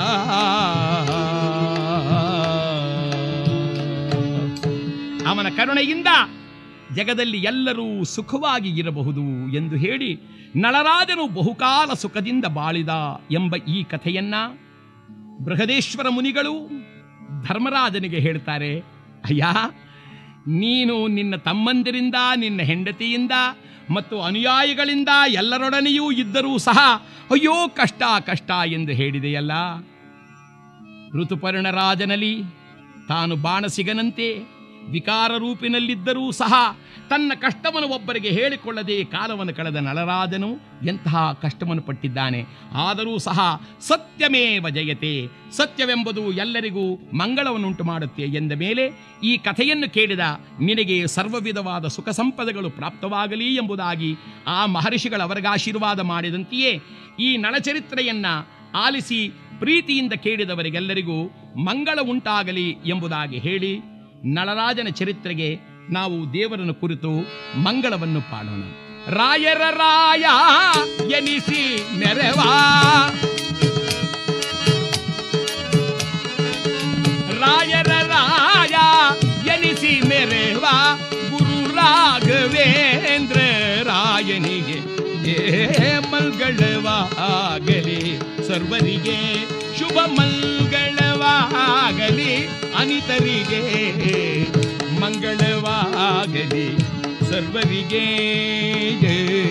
ಅವನ ಕರುಣೆಯಿಂದ ಜಗದಲ್ಲಿ ಎಲ್ಲರೂ ಸುಖವಾಗಿ ಇರಬಹುದು ಎಂದು ಹೇಳಿ ನಳರಾಜನು ಬಹುಕಾಲ ಸುಖದಿಂದ ಬಾಳಿದ ಎಂಬ ಈ ಕಥೆಯನ್ನ ಬೃಹದೇಶ್ವರ ಮುನಿಗಳು ಧರ್ಮರಾಜನಿಗೆ ಹೇಳ್ತಾರೆ ಅಯ್ಯ ನೀನು ನಿನ್ನ ತಮ್ಮಂದಿರಿಂದ ನಿನ್ನ ಹೆಂಡತಿಯಿಂದ ಮತ್ತು ಅನುಯಾಯಿಗಳಿಂದ ಎಲ್ಲರೊಡನೆಯೂ ಇದ್ದರೂ ಸಹ ಅಯ್ಯೋ ಕಷ್ಟ ಕಷ್ಟ ಎಂದು ಹೇಳಿದೆಯಲ್ಲ ಋತುಪರ್ಣರಾಜನಲ್ಲಿ ತಾನು ಬಾಣಸಿಗನಂತೆ ವಿಕಾರ ರೂಪಿನಲ್ಲಿದ್ದರೂ ಸಹ ತನ್ನ ಕಷ್ಟವನ್ನು ಒಬ್ಬರಿಗೆ ಹೇಳಿಕೊಳ್ಳದೆ ಕಾಲವನ್ನು ಕಳೆದ ನಳರಾಜನು ಎಂತಹ ಕಷ್ಟವನ್ನು ಪಟ್ಟಿದ್ದಾನೆ ಆದರೂ ಸಹ ಸತ್ಯಮೇವ ಜಯತೆ ಸತ್ಯವೆಂಬುದು ಎಲ್ಲರಿಗೂ ಮಂಗಳವನ್ನುಂಟು ಮಾಡುತ್ತೆ ಎಂದ ಮೇಲೆ ಈ ಕಥೆಯನ್ನು ಕೇಳಿದ ನಿನಗೆ ಸರ್ವವಿಧವಾದ ಸುಖ ಸಂಪದಗಳು ಪ್ರಾಪ್ತವಾಗಲಿ ಎಂಬುದಾಗಿ ಆ ಮಹರ್ಷಿಗಳು ಅವರಿಗೆ ಆಶೀರ್ವಾದ ಮಾಡಿದಂತೆಯೇ ಈ ನಳಚರಿತ್ರೆಯನ್ನ ಆಲಿಸಿ ಪ್ರೀತಿಯಿಂದ ಕೇಳಿದವರಿಗೆಲ್ಲರಿಗೂ ಮಂಗಳ ಉಂಟಾಗಲಿ ಎಂಬುದಾಗಿ ಹೇಳಿ ನಳರಾಜನ ಚರಿತ್ರೆಗೆ ನಾವು ದೇವರನ್ನು ಕುರಿತು ಮಂಗಳವನ್ನು ಪಾಡೋಣ ರಾಯರ ರಾಯ ಎನಿಸಿ ನೆರವಾ ರಾಯರ ರಾಯ ಎನಿಸಿ ಮೆರೆವ ಗುರು ರಾಘವೇಂದ್ರ ರಾಯನಿಗೆ ಏ ಮಂಗಳವಾಗಲಿ ಸರ್ವರಿಗೆ ಶುಭ ಮಂಗಳವಾಗಲಿ ಅನಿತರಿಗೆ ಮಂಗಳವಾಗಲಿ ಸರ್ವರಿಗೆ